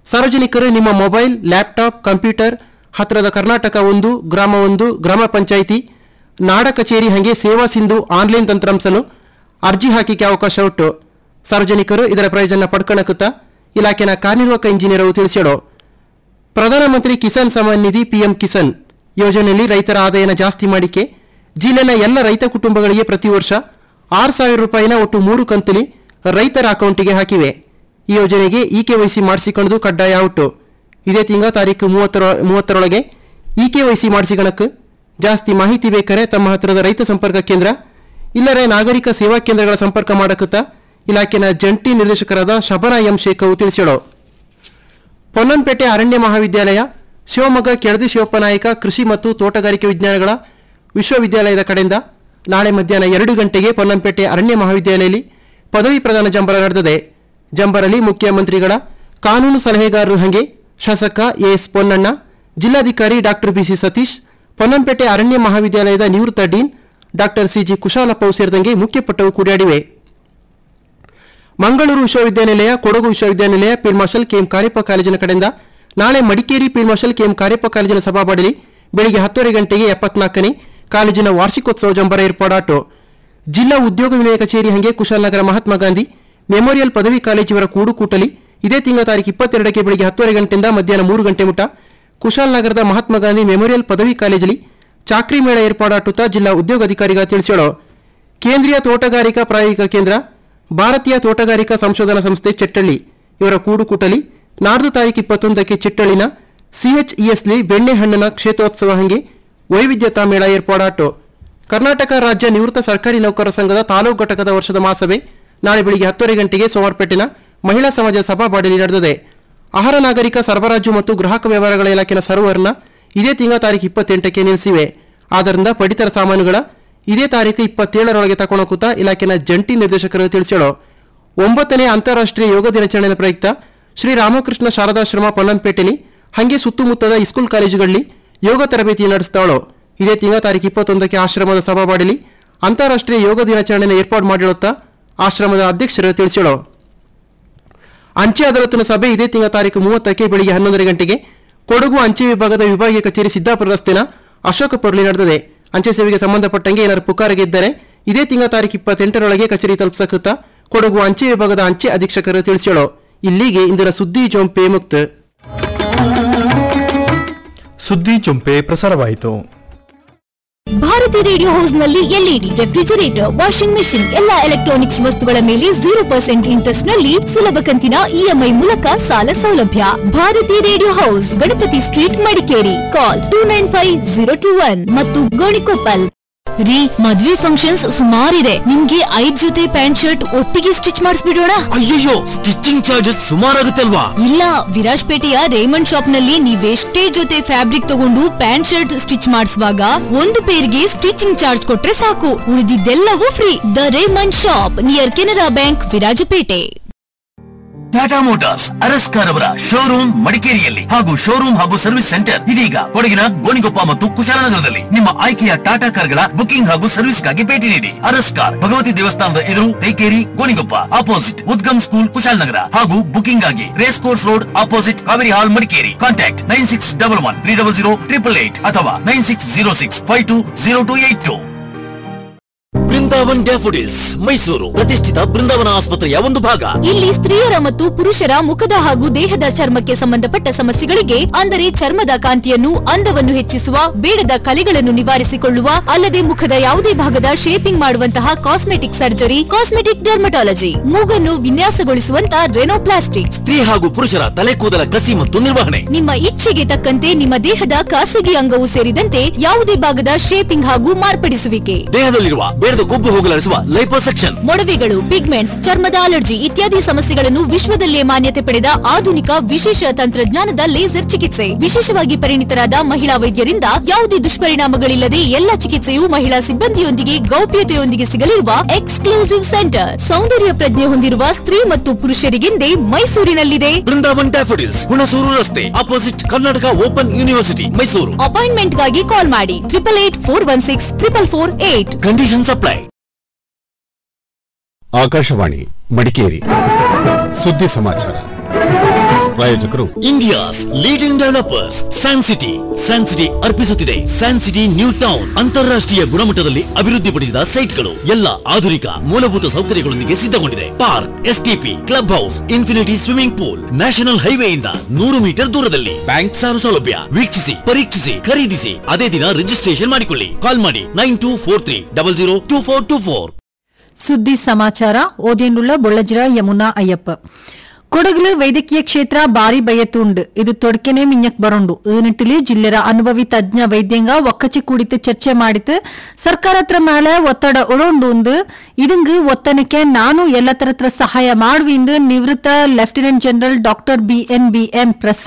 ಸಾರ್ವಜನಿಕರು ನಿಮ್ಮ ಮೊಬೈಲ್ ಲ್ಯಾಪ್ಟಾಪ್ ಕಂಪ್ಯೂಟರ್ ಹತ್ತಿರದ ಕರ್ನಾಟಕ ಒಂದು ಗ್ರಾಮ ಒಂದು ಗ್ರಾಮ ಪಂಚಾಯಿತಿ ನಾಡ ಕಚೇರಿ ಹಾಗೆ ಸೇವಾ ಸಿಂಧು ಆನ್ಲೈನ್ ತಂತ್ರಾಂಶಲು ಅರ್ಜಿ ಹಾಕಿಕೆ ಅವಕಾಶ ಉಂಟು ಸಾರ್ವಜನಿಕರು ಇದರ ಪ್ರಯೋಜನ ಪಡ್ಕೊಳ್ಳುತ್ತಾ ಇಲಾಖೆನ ಕಾರ್ಯನಿರ್ವಾಹಕ ಇಂಜಿನಿಯರ್ ತಿಳಿಸ್ಯಾಡು ಪ್ರಧಾನಮಂತ್ರಿ ಕಿಸಾನ್ ಸಮ್ಮಾನ್ ನಿಧಿ ಪಿಎಂ ಕಿಸಾನ್ ಯೋಜನೆಯಲ್ಲಿ ರೈತರ ಆದಾಯನ ಜಾಸ್ತಿ ಮಾಡಿಕೆ ಜಿಲ್ಲೆನ ಎಲ್ಲ ರೈತ ಕುಟುಂಬಗಳಿಗೆ ಪ್ರತಿ ವರ್ಷ ಆರು ಸಾವಿರ ರೂಪಾಯಿನ ಒಟ್ಟು ಮೂರು ಕಂತುಲಿ ರೈತರ ಅಕೌಂಟಿಗೆ ಹಾಕಿವೆ ಈ ಯೋಜನೆಗೆ ಇ ಕೆವೈಸಿ ಮಾಡಿಸಿಕೊಂಡು ಕಡ್ಡಾಯ ಉಂಟು ಇದೇ ತಿಂಗಳ ತಾರೀಕು ಮೂವತ್ತರ ಮೂವತ್ತರೊಳಗೆ ಇ ಕೆವೈಸಿ ಮಾಡಿಸಿಕೊಳ್ಳಕ್ಕೆ ಜಾಸ್ತಿ ಮಾಹಿತಿ ಬೇಕಾರೆ ತಮ್ಮ ಹತ್ತಿರದ ರೈತ ಸಂಪರ್ಕ ಕೇಂದ್ರ ಇಲ್ಲರೆ ನಾಗರಿಕ ಸೇವಾ ಕೇಂದ್ರಗಳ ಸಂಪರ್ಕ ಮಾಡಕುತ್ತಾ ಇಲಾಖೆನ ಜಂಟಿ ನಿರ್ದೇಶಕರಾದ ಶಬನ ಎಂ ಶೇಖವು ತಿಳಿಸ್ಯಾಳು ಪೊನ್ನಂಪೇಟೆ ಅರಣ್ಯ ಮಹಾವಿದ್ಯಾಲಯ ಶಿವಮೊಗ್ಗ ಕೆಳದಿ ಶಿವಪ್ಪನಾಯಕ ಕೃಷಿ ಮತ್ತು ತೋಟಗಾರಿಕೆ ವಿಜ್ಞಾನಗಳ ವಿಶ್ವವಿದ್ಯಾಲಯದ ಕಡೆಯಿಂದ ನಾಳೆ ಮಧ್ಯಾಹ್ನ ಎರಡು ಗಂಟೆಗೆ ಪೊನ್ನಂಪೇಟೆ ಅರಣ್ಯ ಮಹಾವಿದ್ಯಾಲಯದಲ್ಲಿ ಪದವಿ ಪ್ರದಾನ ಜಂಬರ ನಡೆದಿದೆ ಜಂಬರಲ್ಲಿ ಮುಖ್ಯಮಂತ್ರಿಗಳ ಕಾನೂನು ಸಲಹೆಗಾರರು ಹಂಗೆ ಶಾಸಕ ಎಎಸ್ ಪೊನ್ನಣ್ಣ ಜಿಲ್ಲಾಧಿಕಾರಿ ಡಾಕ್ಟರ್ ಬಿಸಿ ಸತೀಶ್ ಪೊನ್ನಂಪೇಟೆ ಅರಣ್ಯ ಮಹಾವಿದ್ಯಾಲಯದ ನಿವೃತ್ತ ಡೀನ್ ಡಾಕ್ಟರ್ ಸಿಜಿ ಕುಶಾಲಪ್ಪವು ಸೇರಿದಂಗೆ ಮುಖ್ಯಪಟ್ಟವು ಕೂಡಿಯಾಡಿವೆ ಮಂಗಳೂರು ವಿಶ್ವವಿದ್ಯಾನಿಲಯ ಕೊಡಗು ವಿಶ್ವವಿದ್ಯಾನಿಲಯ ಫೀಲ್ಡ್ ಮಾರ್ಷಲ್ ಕೆಎಂ ಕಾರ್ಯಪ್ಪ ಕಾಲೇಜಿನ ಕಡೆಯಿಂದ ನಾಳೆ Madikeri field marshal K M Cariappa ಕಾಲೇಜಿನ ಸಭಾಬಡಲಿ ಬೆಳಿಗ್ಗೆ ಹತ್ತುವರೆ ಗಂಟೆಗೆ ಎಪ್ಪತ್ನಾಲ್ಕನೇ ಕಾಲೇಜಿನ ವಾರ್ಷಿಕೋತ್ಸವ ಜಂಬರ ಏರ್ಪಾಡಾಟು ಜಿಲ್ಲಾ ಉದ್ಯೋಗ ವಿನಿಮಯ ಕಚೇರಿ ಹಂಗೆ ಕುಶಾಲನಗರ ಮಹಾತ್ಮ ಗಾಂಧಿ ಮೆಮೋರಿಯಲ್ ಪದವಿ ಕಾಲೇಜಿವರ ಕೂಡುಕೂಟಲಿ ಇದೇ ತಿಂಗಳ ತಾರೀಕು ಇಪ್ಪತ್ತೆರಡಕ್ಕೆ ಬೆಳಿಗ್ಗೆ ಹತ್ತುವರೆ ಗಂಟೆಯಿಂದ ಮಧ್ಯಾಹ್ನ ಮೂರು ಗಂಟೆ ಮುಟ ಕುಶಾಲನಗರದ ಮಹಾತ್ಮ ಗಾಂಧಿ ಮೆಮೋರಿಯಲ್ ಪದವಿ ಕಾಲೇಜಲ್ಲಿ ಚಾಕ್ರಿ ಮೇಳ ಏರ್ಪಾಡಾಟುತ್ತಾ ಜಿಲ್ಲಾ ಉದ್ಯೋಗಾಧಿಕಾರಿಗ ತಿಳಿಸ್ಯಾಳು ಕೇಂದ್ರೀಯ ತೋಟಗಾರಿಕಾ ಪ್ರಾಯೋಗಿಕ ಕೇಂದ್ರ ಭಾರತೀಯ ತೋಟಗಾರಿಕಾ ಸಂಶೋಧನಾ ಸಂಸ್ಥೆ ಚೆಟ್ಟಳ್ಳಿ ಇವರ ಕೂಡುಕೂಟಲಿ ನಾಡ್ದು ತಾರೀಕು ಇಪ್ಪತ್ತೊಂದಕ್ಕೆ ಚಿಟ್ಟಳ್ಳಿನ ಸಿಎಚ್ಇಎಸ್ಲಿ ಬೆಣ್ಣೆಹಣ್ಣಿನ ಕ್ಷೇತ್ರೋತ್ಸವ ಹಂಗೆ ವೈವಿಧ್ಯತಾ ಮೇಳ ಏರ್ಪಾಡಾಟು ಕರ್ನಾಟಕ ರಾಜ್ಯ ನಿವೃತ್ತ ಸರ್ಕಾರಿ ನೌಕರರ ಸಂಘದ ತಾಲೂಕು ಘಟಕದ ವರ್ಷದ ಮಹಾಸಭೆ ನಾಳೆ ಬೆಳಿಗ್ಗೆ ಹತ್ತುವರೆ ಗಂಟೆಗೆ ಸೋಮವಾರಪೇಟೆನ ಮಹಿಳಾ ಸಮಾಜ ಸಭಾಬಾಡಲಿ ನಡೆದಿದೆ ಆಹಾರ ನಾಗರಿಕ ಸರಬರಾಜು ಮತ್ತು ಗ್ರಾಹಕ ವ್ಯವಹಾರಗಳ ಇಲಾಖೆನ ಸರ್ವರ್ನ ಇದೇ ತಿಂಗಳ ತಾರೀಕು ಇಪ್ಪತ್ತೆಂಟಕ್ಕೆ ನಿಲ್ಲಿಸಿವೆ ಆದ್ದರಿಂದ ಪಡಿತರ ಸಾಮಾನುಗಳ ಇದೇ ತಾರೀಕು ಇಪ್ಪತ್ತೇಳರೊಳಗೆ ತಕೊಂಡೋಗುತ್ತಾ ಇಲಾಖೆನ ಜಂಟಿ ನಿರ್ದೇಶಕರು ತಿಳಿಸ್ಯಾಳು ಒಂಬತ್ತನೇ ಅಂತಾರಾಷ್ಟ್ರೀಯ ಯೋಗ ದಿನಾಚರಣೆಯ ಪ್ರಯುಕ್ತ ಶ್ರೀ ರಾಮಕೃಷ್ಣ ಶಾರದಾಶ್ರಮ ಪೊನ್ನಂಪೇಟೆಲಿ ಹಂಗೆ ಸುತ್ತಮುತ್ತದ ಇಸ್ಕೂಲ್ ಕಾಲೇಜುಗಳಲ್ಲಿ ಯೋಗ ತರಬೇತಿ ನಡೆಸ್ತಾಳು ಇದೇ ತಿಂಗಳ ತಾರೀಕು ಇಪ್ಪತ್ತೊಂದಕ್ಕೆ ಆಶ್ರಮದ ಸಭಾಬಾಡಲಿ ಅಂತಾರಾಷ್ಟ್ರೀಯ ಯೋಗ ದಿನಾಚರಣೆಯನ್ನು ಏರ್ಪಾಡು ಮಾಡಿರುತ್ತಾ ಆಶ್ರಮದ ಅಧ್ಯಕ್ಷರು ತಿಳಿಸ್ಯಾಳು ಅಂಚೆ ಅದಾಲತಿನ ಸಭೆ ಇದೇ ತಿಂಗಳ ತಾರೀಕು ಮೂವತ್ತಕ್ಕೆ ಬೆಳಿಗ್ಗೆ ಹನ್ನೊಂದರ ಗಂಟೆಗೆ ಕೊಡಗು ಅಂಚೆ ವಿಭಾಗದ ವಿಭಾಗೀಯ ಕಚೇರಿ ಸಿದ್ದಾಪುರ ರಸ್ತೆನ ಅಶೋಕಪುರಲಿ ನಡೆದಿದೆ ಅಂಚೆ ಸೇವೆಗೆ ಸಂಬಂಧಪಟ್ಟಂಗೆ ಏನಾದ್ರು ಪುಕಾರಿಗೆ ಇದ್ದರೆ ಇದೇ ತಿಂಗಳ ತಾರೀಕು ಇಪ್ಪತ್ತೆಂಟರೊಳಗೆ ಕಚೇರಿ ತಲುಪಿಸಕುತ್ತಾ ಕೊಡಗು ಅಂಚೆ ವಿಭಾಗದ ಅಂಚೆ ಅಧೀಕ್ಷಕರು ತಿಳಿಸ್ಯಾಳು ಇಲ್ಲಿಗೆ ಇಂದಿನ ಸುದ್ದಿ ಜೊಂಪೆ ಮುಕ್ತ ಸುದ್ದಿ ಚುಂಪೆ ಪ್ರಸಾರವಾಯಿತು ಭಾರತಿ ರೇಡಿಯೋ ಹೌಸ್ ನಲ್ಲಿ ಎಲ್ಇಡಿ ರೆಫ್ರಿಜರೇಟರ್ ವಾಷಿಂಗ್ ಮೆಷಿನ್ ಎಲ್ಲಾ ಎಲೆಕ್ಟ್ರಾನಿಕ್ಸ್ ವಸ್ತುಗಳ ಮೇಲೆ ಜೀರೋ ಪರ್ಸೆಂಟ್ ಇಂಟ್ರೆಸ್ಟ್ ನಲ್ಲಿ ಸುಲಭ ಕಂತಿನ ಇಎಂಐ ಮೂಲಕ ಸಾಲ ಸೌಲಭ್ಯ Bharati radio house Ganapati street Madikeri call two nine five zero two one ಮತ್ತು ಗೋಣಿಕೊಪ್ಪಲ್ ರೀ ಮದ್ವೆ ಫಂಕ್ಷನ್ಸ್ ಸುಮಾರಿದೆ ನಿಮ್ಗೆ ಐದ್ ಜೊತೆ ಪ್ಯಾಂಟ್ ಶರ್ಟ್ ಒಟ್ಟಿಗೆ ಸ್ಟಿಚ್ ಮಾಡಿಸ್ಬಿಡೋಣ ಅಯ್ಯಯ್ಯೋ ಸ್ಟಿಚಿಂಗ್ ಚಾರ್ಜಸ್ ಸುಮಾರಾಗುತ್ತಲ್ವಾ ಇಲ್ಲ ವಿರಾಜ್ಪೇಟೆಯ ರೇಮಂಡ್ ಶಾಪ್ ನಲ್ಲಿ ನೀವೆಷ್ಟೇ ಜೊತೆ ಫ್ಯಾಬ್ರಿಕ್ ತಗೊಂಡು ಪ್ಯಾಂಟ್ ಶರ್ಟ್ ಸ್ಟಿಚ್ ಮಾಡಿಸುವಾಗ ಒಂದು ಪೇರ್ಗೆ ಸ್ಟಿಚಿಂಗ್ ಚಾರ್ಜ್ ಕೊಟ್ರೆ ಸಾಕು ಉಳಿದಿದ್ದೆಲ್ಲವೂ free the Raymond shop near Canara bank Virajpet Tata motors ಅರಸ್ಕಾರ್ ಅವರ ಶೋರೂಮ್ ಮಡಿಕೇರಿಯಲ್ಲಿ ಹಾಗೂ ಶೋರೂಮ್ ಹಾಗೂ ಸರ್ವಿಸ್ ಸೆಂಟರ್ ಇದೀಗ ಕೊಡಗಿನ ಗೋಣಿಗೊಪ್ಪ ಮತ್ತು ಕುಶಾಲನಗರದಲ್ಲಿ ನಿಮ್ಮ ಆಯ್ಕೆಯ ಟಾಟಾ ಕಾರ್ಗಳ ಬುಕಿಂಗ್ ಹಾಗೂ ಸರ್ವಿಸ್ಗಾಗಿ ಭೇಟಿ ನೀಡಿ ಅರಸ್ಕಾರ್ ಭಗವತಿ ದೇವಸ್ಥಾನದ ಎದುರು ತೈಕೇರಿ ಗೋಣಿಗೊಪ್ಪ ಆಪೋಸಿಟ್ ಉದ್ಗಮ್ ಸ್ಕೂಲ್ ಕುಶಾಲನಗರ ಹಾಗೂ ಬುಕಿಂಗ್ ಆಗಿ race course road opposite Kaveri hall Madikeri contact nine six double one three double zero triple eight ಅಥವಾ nine six zero six five two zero two eight two Brindavan daffodils Mysore ಪ್ರತಿಷ್ಠಿತ ಬೃಂದಾವನ ಆಸ್ಪತ್ರೆಯ ಒಂದು ಭಾಗ ಇಲ್ಲಿ ಸ್ತ್ರೀಯರ ಮತ್ತು ಪುರುಷರ ಮುಖದ ಹಾಗೂ ದೇಹದ ಚರ್ಮಕ್ಕೆ ಸಂಬಂಧಪಟ್ಟ ಸಮಸ್ಯೆಗಳಿಗೆ ಅಂದರೆ ಚರ್ಮದ ಕಾಂತಿಯನ್ನು ಅಂದವನ್ನು ಹೆಚ್ಚಿಸುವ ಬೇಡದ ಕಲೆಗಳನ್ನು ನಿವಾರಿಸಿಕೊಳ್ಳುವ ಅಲ್ಲದೆ ಮುಖದ ಯಾವುದೇ ಭಾಗದ ಶೇಪಿಂಗ್ ಮಾಡುವಂತಹ ಕಾಸ್ಮೆಟಿಕ್ ಸರ್ಜರಿ ಕಾಸ್ಮೆಟಿಕ್ ಡರ್ಮಟಾಲಜಿ ಮೂಗನ್ನು ವಿನ್ಯಾಸಗೊಳಿಸುವಂತ ರೆನೋಪ್ಲಾಸ್ಟಿ ಸ್ತ್ರೀ ಹಾಗೂ ಪುರುಷರ ತಲೆ ಕೂದಲ ಕಸಿ ಮತ್ತು ನಿರ್ವಹಣೆ ನಿಮ್ಮ ಇಚ್ಛೆಗೆ ತಕ್ಕಂತೆ ನಿಮ್ಮ ದೇಹದ ಖಾಸಗಿ ಅಂಗವು ಸೇರಿದಂತೆ ಯಾವುದೇ ಭಾಗದ ಶೇಪಿಂಗ್ ಹಾಗೂ ಮಾರ್ಪಡಿಸುವಿಕೆ ದೇಹದಲ್ಲಿರುವ ಬೇಡದ ಕೊಬ್ಬು ಹೋಗಲಾಡಿಸುವ ಲೈಪೋಸೆಕ್ಷನ್ ಮೊಡವೆಗಳು ಪಿಗ್ಮೆಂಟ್ಸ್ ಚರ್ಮದ ಅಲರ್ಜಿ ಇತ್ಯಾದಿ ಸಮಸ್ಯೆಗಳನ್ನು ವಿಶ್ವದಲ್ಲೇ ಮಾನ್ಯತೆ ಪಡೆದ ಆಧುನಿಕ ವಿಶೇಷ ತಂತ್ರಜ್ಞಾನದ ಲೇಸರ್ ಚಿಕಿತ್ಸೆ ವಿಶೇಷವಾಗಿ ಪರಿಣಿತರಾದ ಮಹಿಳಾ ವೈದ್ಯರಿಂದ ಯಾವುದೇ ದುಷ್ಪರಿಣಾಮಗಳಿಲ್ಲದೆ ಎಲ್ಲ ಚಿಕಿತ್ಸೆಯು ಮಹಿಳಾ ಸಿಬ್ಬಂದಿಯೊಂದಿಗೆ ಗೌಪ್ಯತೆಯೊಂದಿಗೆ ಸಿಗಲಿರುವ ಎಕ್ಸ್ಕ್ಲೂಸಿವ್ ಸೆಂಟರ್ ಸೌಂದರ್ಯ ಪ್ರಜ್ಞೆ ಹೊಂದಿರುವ ಸ್ತ್ರೀ ಮತ್ತು ಪುರುಷರಿಗೆಂದೇ ಮೈಸೂರಿನಲ್ಲಿದೆ ಬೃಂದಾವನ್ ಡ್ಯಾಫೋಡಿಲ್ಸ್ ಹುಣಸೂರು ರಸ್ತೆ opposite Karnataka open university Mysore ಅಪಾಯಿಂಟ್ಮೆಂಟ್ಗಾಗಿ ಕಾಲ್ ಮಾಡಿ triple eight four one six triple four eight condition apply Akashvani Madikeri ಸುದ್ದಿ ಸಮಾಚಾರ ಪ್ರಾಯೋಜಕರು India's leading developers san city san city ಅರ್ಪಿಸುತ್ತಿದೆ ಸ್ಯಾನ್ ಸಿಟಿ ನ್ಯೂ ಟೌನ್ ಅಂತಾರಾಷ್ಟ್ರೀಯ ಗುಣಮಟ್ಟದಲ್ಲಿ ಅಭಿವೃದ್ಧಿಪಡಿಸಿದ ಸೈಟ್ಗಳು ಎಲ್ಲ ಆಧುನಿಕ ಮೂಲಭೂತ ಸೌಕರ್ಯಗಳೊಂದಿಗೆ ಸಿದ್ಧಗೊಂಡಿದೆ park STP club house infinity swimming pool national ಹೈವೇಯಿಂದ ನೂರು ಮೀಟರ್ ದೂರದಲ್ಲಿ ಬ್ಯಾಂಕ್ ಸಾಲ ಸೌಲಭ್ಯ ವೀಕ್ಷಿಸಿ ಪರೀಕ್ಷಿಸಿ ಖರೀದಿಸಿ ಅದೇ ದಿನ ರಿಜಿಸ್ಟ್ರೇಷನ್ ಮಾಡಿಕೊಳ್ಳಿ ಕಾಲ್ ಮಾಡಿ nine two four three double zero two four two four ಸುದ್ದಿ ಸಮಾಚಾರ ಓದೇನುಳ್ಳ ಬೊಳ್ಳಜಿರ ಯಮುನಾ ಅಯ್ಯಪ್ಪ ಕೊಡಗಿಲು ವೈದ್ಯಕೀಯ ಕ್ಷೇತ್ರ ಬಾರಿ ಬಯತುಂಡು ಇದು ತೊಡಕೆನೆ ಮಿഞ്ഞಕ್ ಬರೋಂಡು ಈ ನಿಟ್ಟಿಲಿ ಜಿಲ್ಲೆರ ಅನುಭವಿ ತಜ್ಞ ವೈದ್ಯಂಗ ಒಕ್ಕಚಿ ಕೂಡಿತು ಚರ್ಚೆ ಮಾಡಿತು ಸರ್ಕಾರತ್ರ ಮೇಲೆ ಒತ್ತಡ ಉಳೋಂಡು ಇದಂಗು ಒತ್ತನಕ್ಕೆ ನಾನು ಎಲ್ಲ ತರತ್ರ ಸಹಾಯ ಮಾಡುವಿಂದು ನಿವೃತ್ತ lieutenant general doctor B N B M Prasad